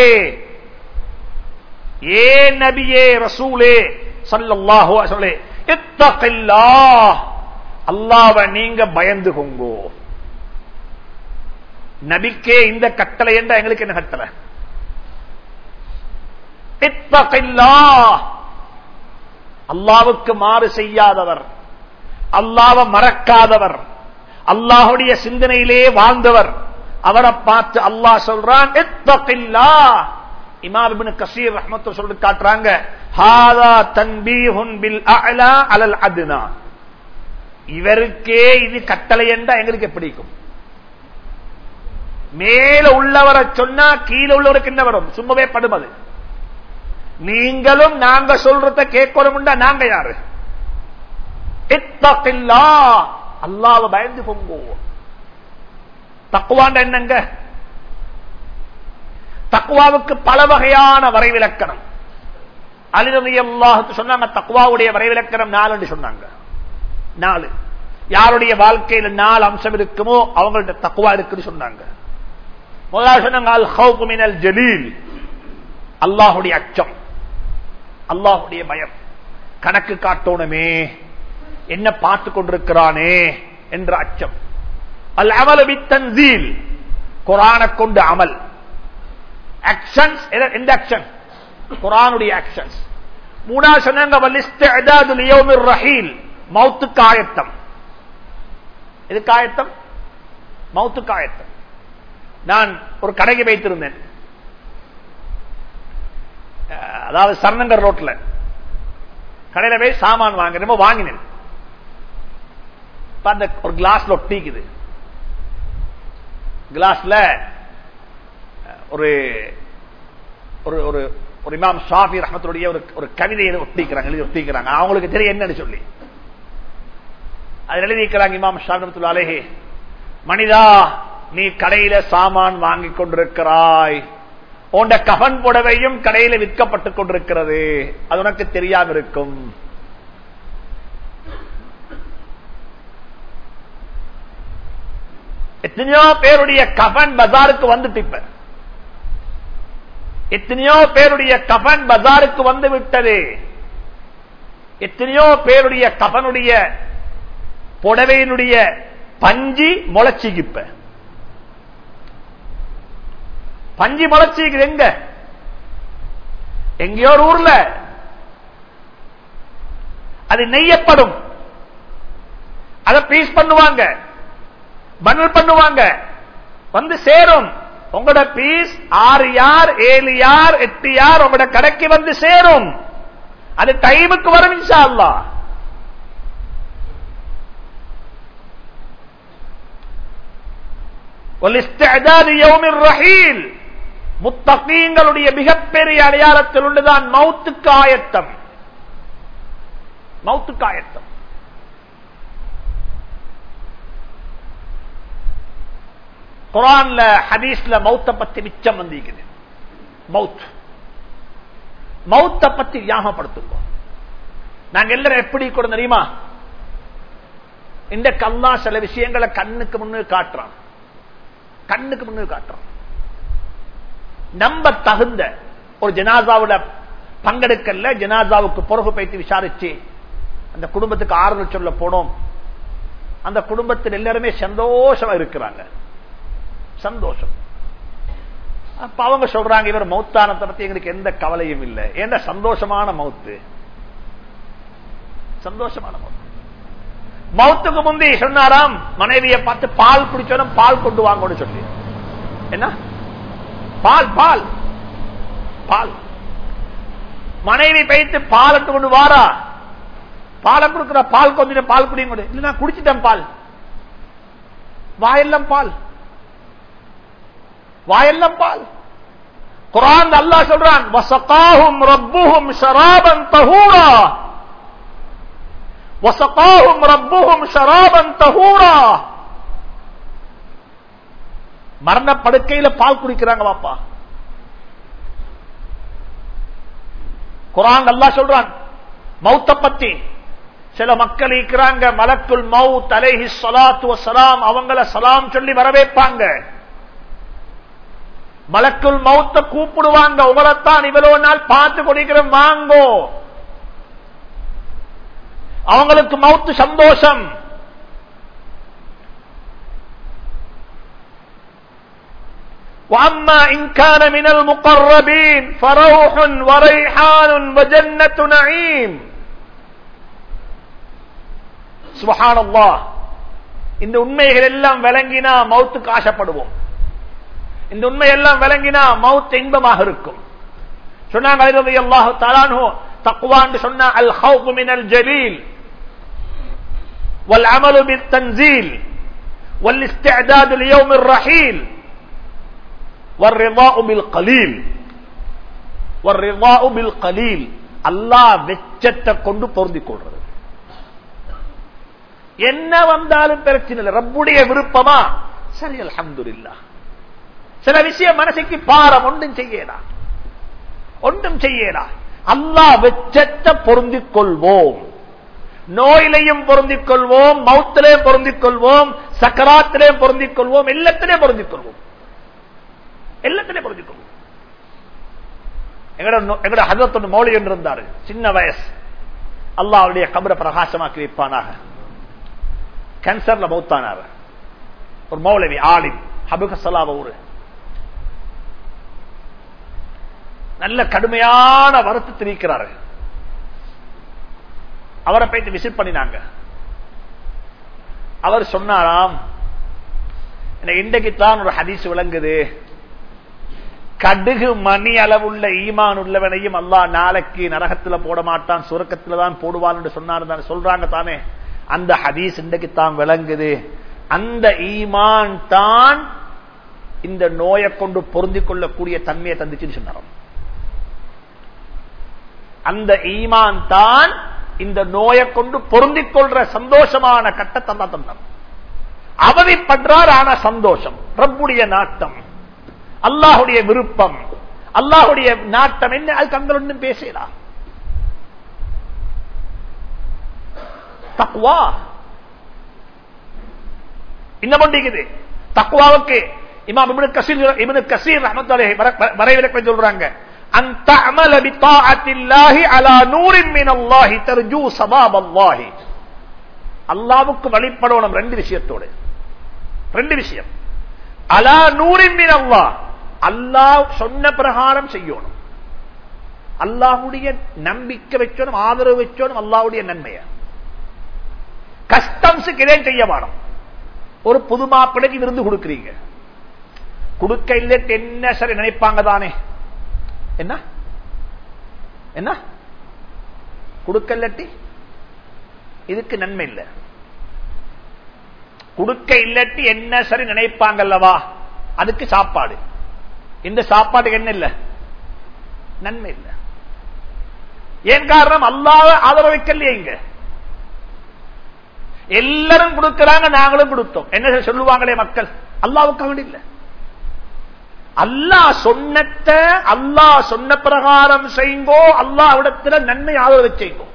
ஏ நபியே ரசூலே சல்லல்லாஹு சொல்லே இத்தகில்லா அல்லாவ நீங்க பயந்து கொங்கோ நபிக்கே இந்த கட்டளை என்ற எங்களுக்கு என்ன கட்டளை இத்தகில்லா அல்லாவுக்கு மாறு செய்யாதவர் அல்லாவ மறக்காதவர் அல்லாஹுடைய சிந்தனையிலே வாழ்ந்தவர் அவரை பார்த்து அல்லாஹ் சொல்றான் இத்தகில்லா இமாம் இப்னு கசீர் ரஹ்மத்து சொல்லி காட்டுறாங்க ஹாதா தன்பீஹுன் பில் அலா அலல் அத்னா இவருக்கே இது கட்டளை என்றா எங்களுக்கு பிடிக்கும் மேல உள்ளவரை சொன்னா கீழே உள்ளவருக்கு என்ன வரும் சும்மாவே படும் அது நீங்களும் நாங்க சொல்றத கேட்கணும்டா நாங்க யாரு இத்தகில்லா அல்லாஹ்வை பயந்து போங்கோ தக்குவாண்ட என்னங்க தக்குவாவுக்கு பல வகையான வரைவிலக்கணம் அலிரதி அல்லாஹுக்கு சொன்னாங்க தக்குவாவுடைய வரைவிலக்கணம் நாலு சொன்னாங்க நாலு யாருடைய வாழ்க்கையில நாலு அம்சம் இருக்குமோ அவங்கள்ட்ட தக்குவா இருக்குன்னு சொன்னாங்க முதலாவது சொன்னாங்க அல் ஹவுப் மினல் ஜலீல் அல்லாஹுடைய அச்சம் அல்லாஹுடைய பயம் கணக்கு காட்டணுமே என்ன பார்த்து கொண்டிருக்கிறானே என்ற அச்சம் அல் அமல் தன்சீல் குரான கொண்டு அமல் ஆக்ஷன்ஸ் எந்த ஆக்ஷன் குரானுடைய ஆக்ஷன்ஸ் மூணாவது சொன்னாங்க வலிஸ்தாது லியோமிர் ரஹீல் மௌத்துக்கு ஆயத்தம் எதுக்கு ஆயத்தம் மௌத்துக்கு ஆயத்தம் நான் ஒரு கடைக்கு வைத்திருந்தேன் அஹ், அதாவது சரணங்கர் ரோட்ல கடையில போய் சாமான் வாங்க வாங்கினேன் இப்ப அந்த ஒரு கிளாஸ்ல ஒட்டிக்குது கிளாஸ்ல அஹ், ஒரு ஒரு ஒரு ஒரு இமாம் ஷாஃபி ரஹமத்துடைய ஒரு ஒரு கவிதையை ஒட்டிக்கிறாங்க எழுதி ஒட்டிக்கிறாங்க அவங்களுக்கு தெரியும் என்னன்னு சொல்லி அதில் எழுதிக்கிறாங்க இமாம் ஷாஃபி ரஹமத்துல்லா அலைஹி மனிதா நீ கடையில சாமான் வாங்கிக் கொண்டிருக்கிறாய் உண்ட கஃன் புடவையும் கடையில விற்கப்பட்டுக் கொண்டிருக்கிறது அது உனக்கு தெரியாம இருக்கும் எத்தனையோ பேருடைய கஃன் பஜாருக்கு வந்துட்டு இப்ப எத்தனையோ பேருடைய கஃன் பஜாருக்கு வந்து விட்டது எத்தனையோ பேருடைய கஃனுடைய புடவையினுடைய பஞ்சி முளைச்சிக்கு இப்ப பஞ்சி முளைச்சிக்குது எங்க எங்கேயோ ஒரு ஊர்ல அது நெய்யப்படும் அதை பீஸ் பண்ணுவாங்க பண்டல் பண்ணுவாங்க வந்து சேரும் உங்களோட பீஸ் ஆறு யார் ஏழு யார் எட்டு யார் உங்களோட கடைக்கு வந்து சேரும் அது டைமுக்கு வரும் இன்ஷா அல்லாஹ் والاستعداد يوم الرحيل முத்தகீங்களுடைய மிகப்பெரிய அடையாளத்தில் உள்ளதான் மௌத்துக்கு ஆயத்தம் மௌத்துக்கு ஆயத்தம் குரான்ல ஹதீஸ்ல மௌத்த பத்தி மிச்சம் வந்திருக்குது மவுத் மௌத்த பத்தி ஞாபகப்படுத்துவோம் நாங்க எல்லாரும் எப்படி கூட தெரியுமா இந்த கல்லா சில விஷயங்களை கண்ணுக்கு முன்னு காட்டுறான் கண்ணுக்கு முன்னு காட்டுறான் நம்ப தகுந்த ஒரு ஜனாசாவோட பங்கெடுக்கல ஜனாசாவுக்கு பொறுப்பு பைத்து விசாரிச்சு அந்த குடும்பத்துக்கு ஆறுதல் சொல்ல போனோம் அந்த குடும்பத்தில் எல்லாருமே சந்தோஷமா இருக்கிறாங்க சந்தோஷம் அப்ப அவங்க சொல்றாங்க இவர் மௌத்தானத்தை பத்தி எங்களுக்கு எந்த கவலையும் இல்லை ஏன்னா சந்தோஷமான மௌத்து சந்தோஷமான மௌத்து மௌத்துக்கு முந்தி சொன்னாராம் மனைவியை பார்த்து பால் குடிச்சோம் பால் கொண்டு வாங்கன்னு சொல்லி என்ன பால் பால் பால் மனைவி பைத்து பால் எடுத்து கொண்டு வாரா பாலை கொடுக்கிற பால் கொஞ்சம் பால் குடியும் கொடு இல்ல நான் குடிச்சிட்டேன் பால் வாயெல்லாம் பால் வாயெல்லாம் பால் குரான் அல்லாஹ் சொல்றான் வசகாஹும் ரப்புஹும் ஷராபன் தஹூரா வசகாஹும் ரப்புஹும் ஷராபன் தஹூரா மரண படுக்கையில பால் குடிக்கிறாங்க பாப்பா குரான் அல்லா சொல்றான் மௌத்த பத்தி சில மக்கள் இருக்கிறாங்க மலக்குல் மவுத் அலைஹி சலாத்து வசலாம் அவங்கள சலாம் சொல்லி வரவேற்பாங்க மலக்குல் மௌத்த கூப்பிடுவாங்க உங்களைத்தான் இவ்வளவு நாள் பார்த்து கொடுக்கிறோம் வாங்கோ அவங்களுக்கு மவுத்து சந்தோஷம் واما ان كان من المقربين فروح وريحان وجنه نعيم سبحان الله இந்த உண்மைகள் எல்லாம் விளங்கினா மௌத்துக்கு ஆசைப்படுவோம் இந்த உண்மை எல்லாம் விளங்கினா மவுத் இன்பமாக இருக்கும் சொன்னாங்க அல்லாஹு தலானு தக்குவான்னு சொன்ன அல் ஹவுப் மினல் ஜலீல் والعمل بالتنزيل والاستعداد ليوم الرحيل والرضاء بالقليل கலீல் அல்லாஹ் வெச்சத்தை கொண்டு பொருந்திக் கொள்றது என்ன வந்தாலும் பிரச்சனை இல்லை ரப்புடைய விருப்பமா சரி அல்ஹம்துலில்லா சில விஷயம் மனசுக்கு பாரம் ஒன்றும் செய்யலாம் ஒன்றும் செய்யலாம் அல்லாஹ் வெச்சத்தை பொருந்திக் கொள்வோம் நோயிலையும் பொருந்திக் கொள்வோம் மௌத்திலையும் பொருந்திக் கொள்வோம் சக்கராத்திலையும் பொருந்திக் கொள்வோம் எல்லாத்திலையும் பொருந்திக் கொள்வோம் எல்லாத்திலையும் பொருந்திக் கொள்வோம் எங்கட எங்கட ஹசரத்தொன்று மௌலி என்று இருந்தாரு சின்ன வயசு அல்லாஹ் அவருடைய கபரை பிரகாசமாக்கி வைப்பானாக கேன்சர்ல மௌத்தானார் ஒரு மௌலவி ஆலிம் ஹபுக சலாவ ஊரு நல்ல கடுமையான வருத்தத்தில் இருக்கிறாரு அவரை போயிட்டு விசிட் பண்ணினாங்க அவர் சொன்னாராம் இன்றைக்கு தான் ஒரு ஹதீஸ் விளங்குது கடுகு மணி அளவுள்ள ஈமான் உள்ளவனையும் அல்லா நாளைக்கு நரகத்துல போட மாட்டான் சுரக்கத்துல தான் போடுவான் என்று சொன்னார் சொல்றாங்க தானே அந்த ஹதீஸ் இன்றைக்கு தான் விளங்குது அந்த ஈமான் தான் இந்த நோயை கொண்டு பொருந்திக் கொள்ளக்கூடிய தன்மையை தந்துச்சுன்னு சொன்னாராம் அந்த ஈமான் தான் இந்த நோயை கொண்டு பொருந்திக் கொள்ற சந்தோஷமான கட்டத்தை தான் தந்தான் அவதிப்படுறார் ஆன சந்தோஷம் ரப்புடைய நாட்டம் அல்லாஹுடைய விருப்பம் அல்லாஹுடைய நாட்டம் என்ன அது தங்கள் ஒன்றும் பேசலாம் தக்குவா இன்னும் ஒன்றிக்குது தக்குவாவுக்கு இமாம் இபனு கசீர் இபனு கசீர் ரஹமத்துல்லாஹி வரைவிலக்கம் சொல்றாங்க أن تعمل بطاعة الله على نور من الله ترجو صباب الله அல்லாவுக்கு வழிபடணும் ரெண்டு விஷயத்தோடு ரெண்டு விஷயம் அலா நூரின் மீன் அல்லா அல்லாஹ் சொன்ன பிரகாரம் செய்யணும் அல்லாஹுடைய நம்பிக்கை வச்சோனும் ஆதரவு வச்சோனும் அல்லாஹுடைய நன்மைய கஸ்டம்ஸுக்கு இதே செய்ய வேணும் ஒரு புது மாப்பிளைக்கு விருந்து கொடுக்குறீங்க கொடுக்க இல்லை என்ன சரி நினைப்பாங்க தானே என்ன என்ன கொடுக்கல்லட்டி இதுக்கு நன்மை இல்லை கொடுக்க இல்லட்டி என்ன சரி நினைப்பாங்கல்லவா அதுக்கு சாப்பாடு இந்த சாப்பாட்டுக்கு என்ன இல்ல நன்மை இல்லை ஏன் காரணம் அல்லாத ஆதரவைக்கலையே இங்க எல்லாரும் கொடுக்கிறாங்க நாங்களும் கொடுத்தோம் என்ன சொல்லுவாங்களே மக்கள் அல்லாவுக்கு வேண்டி இல்லை அல்லாஹ் சொன்னத்த அல்லாஹ் சொன்ன பிரகாரம் செய்யுங்கோ அல்லாஹ்விடத்துல நன்மை ஆதரவு செய்யுங்கோ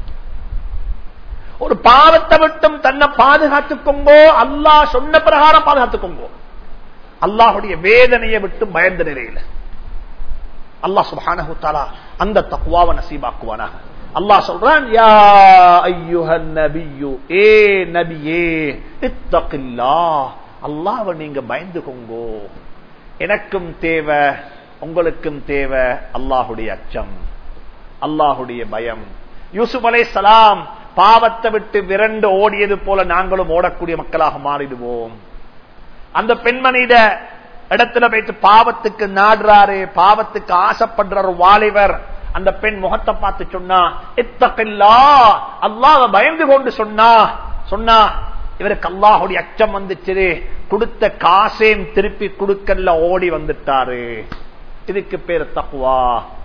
ஒரு பாவத்தை விட்டும் தன்னை பாதுகாத்துக்கோங்கோ அல்லாஹ் சொன்ன பிரகாரம் பாதுகாத்துக்கோங்கோ அல்லாஹுடைய வேதனையை விட்டு பயந்த நிலையில அல்லாஹ் சுபானஹு தாலா அந்த தக்குவாவை நசீபாக்குவானாக அல்லாஹ் சொல்றான் யா ஐயுஹன் நபியு ஏ நபியே இத்தகில்லா அல்லாஹ்வை நீங்க பயந்துக்கோங்கோ எனக்கும் தேவை உங்களுக்கும் தேவை அல்லாஹுடைய அச்சம் அல்லாஹுடைய பயம் யூசுப் அலை சலாம் பாவத்தை விட்டு விரண்டு ஓடியது போல நாங்களும் ஓடக்கூடிய மக்களாக மாறிடுவோம் அந்த பெண்மணியிட இடத்துல வைத்து பாவத்துக்கு நாடுறாரு பாவத்துக்கு ஆசைப்படுறாரு வாலிபர் அந்த பெண் முகத்தை பார்த்து சொன்னா இத்தக்கல்லா அல்லாஹ் பயந்து கொண்டு சொன்னா சொன்னா இவருக்கு அல்லாஹுடைய அச்சம் வந்துச்சு கொடுத்த காசையும் திருப்பி கொடுக்கல ஓடி வந்துட்டாரு இதுக்கு பேர் தப்புவா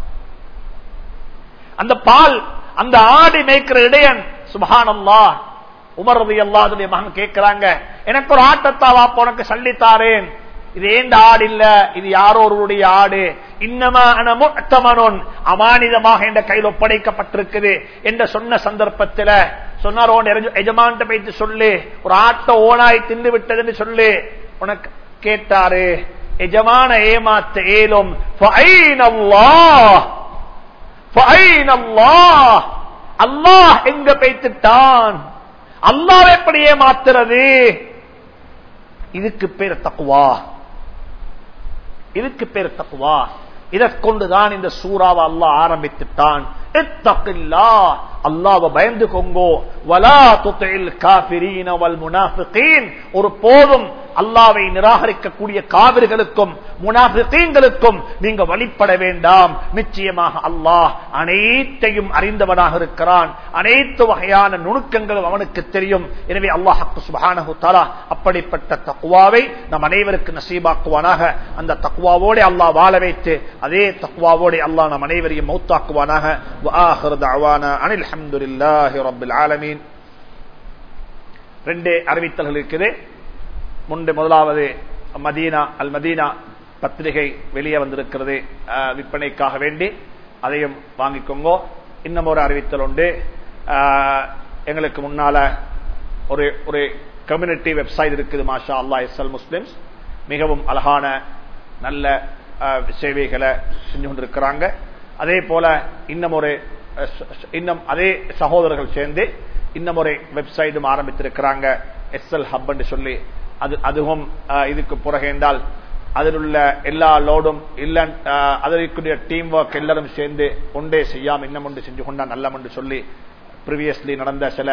அந்த பால் அந்த ஆடி மேய்க்கிற இடையன் சுபஹானல்லா உமரது அல்லாதுடைய மகன் கேட்கிறாங்க எனக்கு ஒரு ஆட்டத்தாவா உனக்கு சல்லித்தாரேன் இது ஏந்த ஆடு இல்ல இது யாரோ ஒருவருடைய ஆடு இன்னமனோன் அமானிதமாக என்ற கையில் ஒப்படைக்கப்பட்டிருக்குது என்று சொன்ன சந்தர்ப்பத்தில் சொன்னாரோ எஜமான்ட்ட போயிட்டு சொல்லு ஒரு ஆட்ட ஓனாய் தின்னு விட்டதுன்னு சொல்லு உனக்கு கேட்டாரு எஜமான ஏமாத்த ஏலும் அல்லாஹ் எங்க பேத்துட்டான் அல்லாஹ் எப்படி ஏமாத்துறது இதுக்கு பேர் தக்குவா இதுக்கு பேர் தக்குவா இதை கொண்டுதான் இந்த சூறாவை அல்லாஹ் ஆரம்பித்துட்டான் அல்லாவை பயந்து கொங்கோ வலா துத்தில் காபிரீன வல் முனாஃபிகீன் ஒரு போதும் அல்லாவை நிராகரிக்கக்கூடிய காவிர்களுக்கும் முனாபிகளுக்கும் நீங்க வழிபட வேண்டாம் நிச்சயமாக அல்லாஹ் அனைத்தையும் அறிந்தவனாக இருக்கிறான் அனைத்து வகையான நுணுக்கங்களும் அவனுக்கு தெரியும் எனவே அல்லாஹ் சுபஹானஹு தஆலா அப்படிப்பட்ட தக்குவாவை நம் அனைவருக்கு நசீபாக்குவானாக அந்த தக்குவாவோட அல்லாஹ் வாழ வைத்து அதே தக்குவாவோட அல்லாஹ் நம் அனைவரையும் மௌத்தாக்குவானாக وآخر دعوانا عن الحمد لله رب العالمين ரெண்டு அறிவித்தல்கள் இருக்குது முன்பு முதலாவது மதீனா அல் மதீனா பத்திரிகை வெளியே வந்திருக்கிறது அஹ், விற்பனைக்காக வேண்டி அதையும் வாங்கிக்கோங்க இன்னும் ஒரு அறிவித்தல் உண்டு அஹ், எங்களுக்கு முன்னால ஒரு ஒரு கம்யூனிட்டி வெப்சைட் இருக்குது மாஷா அல்லா எஸ்எல் முஸ்லிம்ஸ் மிகவும் அழகான நல்ல அஹ், சேவைகளை செஞ்சு கொண்டிருக்கிறாங்க அதே போல இன்னும் ஒரு அஹ், ச- ச- இன்னும் அதே சகோதரர்கள் சேர்ந்து இன்னும் ஒரு வெப்சைட்டும் ஆரம்பித்திருக்கிறாங்க எஸ்எல் ஹப் என்று சொல்லி அது அதுவும் அஹ், இதுக்கு புறகேண்டால் அதில் உள்ள எல்லா லோடும் இல்ல அஹ், அதற்குரிய டீம் ஒர்க் எல்லாரும் சேர்ந்து ஒன்றே செய்யாம இன்னும் ஒன்று செஞ்சு கொண்டா நல்லம் என்று சொல்லி ப்ரீவியஸ்லி நடந்த சில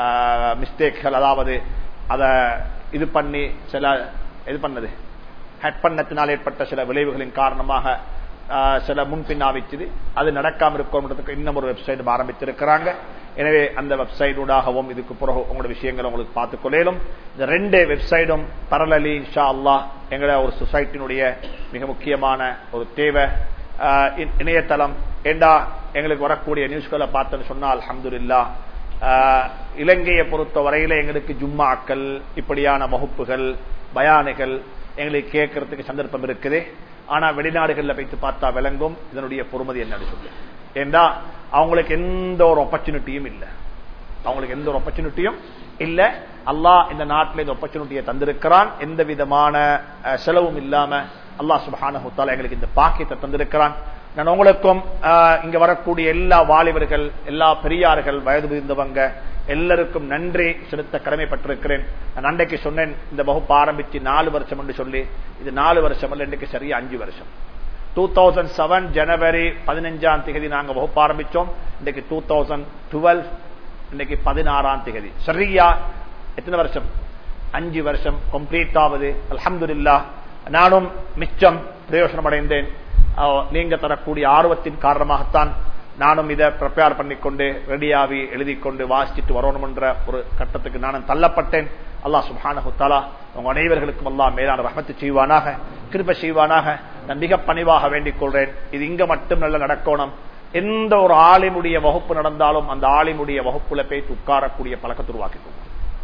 மிஸ்டேக்கள் அதாவது அத இது பண்ணி சில இது பண்ணது ஹேட் பண்ணத்தினால் ஏற்பட்ட சில விளைவுகளின் காரணமாக ஆஹ், சில முன்பின்னாவிச்சது அது நடக்காம இருக்கணுன்றதுக்கு இன்னும் ஒரு வெப்சைட் ஆரம்பித்திருக்கிறாங்க எனவே அந்த வெப்சைட் ஊடாகவும் இதுக்கு பிறகு உங்களோட விஷயங்களை உங்களுக்கு பார்த்துக் கொள்ளையிலும் இந்த ரெண்டு வெப்சைடும் பரலலி இன்ஷா அல்லாஹ் எங்களோட ஒரு சொசைட்டினுடைய மிக முக்கியமான ஒரு தேவை ஆஹ், இ- இணையதளம் ஏண்டா எங்களுக்கு வரக்கூடிய நியூஸ்களை பார்த்தேன்னு சொன்னா அல்ஹம்துலில்லா ஆஹ், இலங்கையை பொறுத்த வரையில எங்களுக்கு ஜும்மாக்கள் இப்படியான வகுப்புகள் பயானைகள் எங்களுக்கு கேட்கறதுக்கு சந்தர்ப்பம் இருக்குது ஆனா வெளிநாடுகள்ல போயிட்டு பார்த்தா விளங்கும் இதனுடைய பொறுமதி என்னன்னு சொல்லி ஏண்டா அவங்களுக்கு எந்த ஒரு ஆப்பர்ச்சுனிட்டியும் இல்லை அவங்களுக்கு எந்த ஒரு ஆப்பர்ச்சுனிட்டியும் இல்ல அல்லாஹ் இந்த நாட்டில் இந்த ஆப்பர்ச்சுனிட்டியை தந்திருக்கிறான் எந்த விதமான அஹ், செலவும் இல்லாம அல்லாஹ் சுபஹானஹு தஆலா எங்களுக்கு இந்த பாக்கியத்தை தந்திருக்கிறான் நான் உங்களுக்கும் அஹ், இங்க வரக்கூடிய எல்லா வாலிபர்கள் எல்லா பெரியார்கள் வயது முதிர்ந்தவங்க எல்லாருக்கும் நன்றி செலுத்த கடமைப்பட்டிருக்கிறேன் நான் அன்றைக்கு சொன்னேன் இந்த வகுப்பு ஆரம்பிச்சு நாலு வருஷம் என்று சொல்லி இது நாலு வருஷம் அல்ல இன்றைக்கு சரியா அஞ்சு வருஷம் டூ தௌசண்ட் செவன் ஜனவரி பதினஞ்சாம் தேதி நாங்க வகுப்பு ஆரம்பிச்சோம் இன்னைக்கு டூ தௌசண்ட் டுவெல் இன்னைக்கு பதினாறாம் தேதி சரியா எத்தனை வருஷம் அஞ்சு வருஷம் கம்ப்ளீட் ஆகுது அல்ஹம்துலில்லாஹ் நானும் மிச்சம் பிரயோஜனம் அடைந்தேன் அஹ், நீங்க தரக்கூடிய ஆர்வத்தின் காரணமாகத்தான் நானும் இதை ப்ரிப்பேர் பண்ணிக்கொண்டு ரெடியாகி எழுதி கொண்டு வாசிச்சுட்டு வரணும் என்ற ஒரு கட்டத்துக்கு நானும் தள்ளப்பட்டேன் அல்லாஹ் சுப்ஹானஹு தஆலா உங்க அனைவர்களுக்கும் அல்லாஹ் மேலான ரஹமத்து செய்வானாக கிருப செய்வானாக நான் மிக பணிவாக வேண்டிக் கொள்றேன் இது இங்க மட்டும் நல்ல நடக்கணும் எந்த ஒரு ஆலிமுடைய வகுப்பு நடந்தாலும் அந்த ஆலிமுடைய வகுப்புல போய் உட்காரக்கூடிய பழக்கத்தை உருவாக்கிக்கோங்க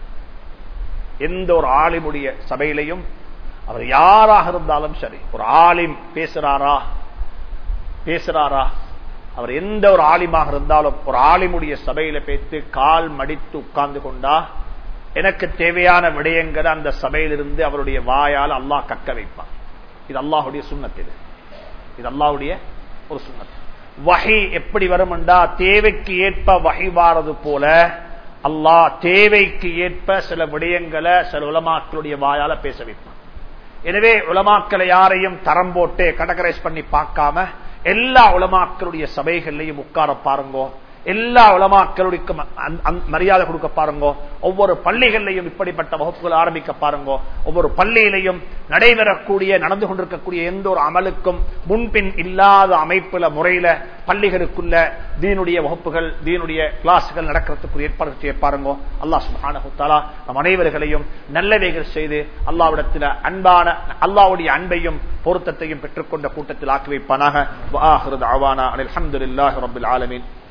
எந்த ஒரு ஆலிமுடைய சபையிலையும் அவர் யாராக இருந்தாலும் சரி ஒரு ஆலிம் பேசுறாரா பேசுறாரா அவர் எந்த ஒரு ஆலிமாக இருந்தாலும் ஒரு ஆலிமுடைய சபையில பேத்து கால் மடித்து உட்கார்ந்து கொண்டா எனக்கு தேவையான விடயங்களை அந்த சபையிலிருந்து அவருடைய வாயால் அல்லாஹ் கக்க வைப்பான் இது அல்லாஹுடைய சுண்ணத் இது இது அல்லாஹ்வுடைய ஒரு சுண்ணத் வகை எப்படி வரும்டா தேவைக்கு ஏற்ப வகை வாரது போல அல்லாஹ் தேவைக்கு ஏற்ப சில விடயங்களை சில உலமாக்களுடைய வாயால பேச வைப்பான் எனவே உலமாக்களை யாரையும் தரம் போட்டு கடகரைஸ் பண்ணி பார்க்காம எல்லா உலமாக்களுடைய சபைகள்லையும் உட்கார பாருங்கோ எல்லா உலமாக்களுடைய மரியாதை கொடுக்க பாருங்கோ ஒவ்வொரு பள்ளிகள்லையும் இப்படிப்பட்ட வகுப்புகள் ஆரம்பிக்க பாருங்கோ ஒவ்வொரு பள்ளியிலையும் நடைபெறக்கூடிய நடந்து கொண்டிருக்கக்கூடிய எந்த ஒரு அமலுக்கும் முன்பின் இல்லாத அமைப்புல முறையில பள்ளிகளுக்குள்ள தீனுடைய வகுப்புகள் தீனுடைய கிளாஸ்கள் நடக்கிறதுக்கு ஏற்பாடு செய்ய பாருங்கோ அல்லாஹ் சுப்ஹானஹு தஆலா நம் அனைவர்களையும் நல்லவைகள் செய்து அல்லாஹ்விடத்தில் அன்பான அல்லாஹ்வுடைய அன்பையும் பொருத்தத்தையும் பெற்றுக்கொண்ட கூட்டத்தில் ஆக்கி வைப்பானாக வஆஹிரு தஅவானா அல்ஹம்துலில்லாஹி ரப்பில் ஆலமீன்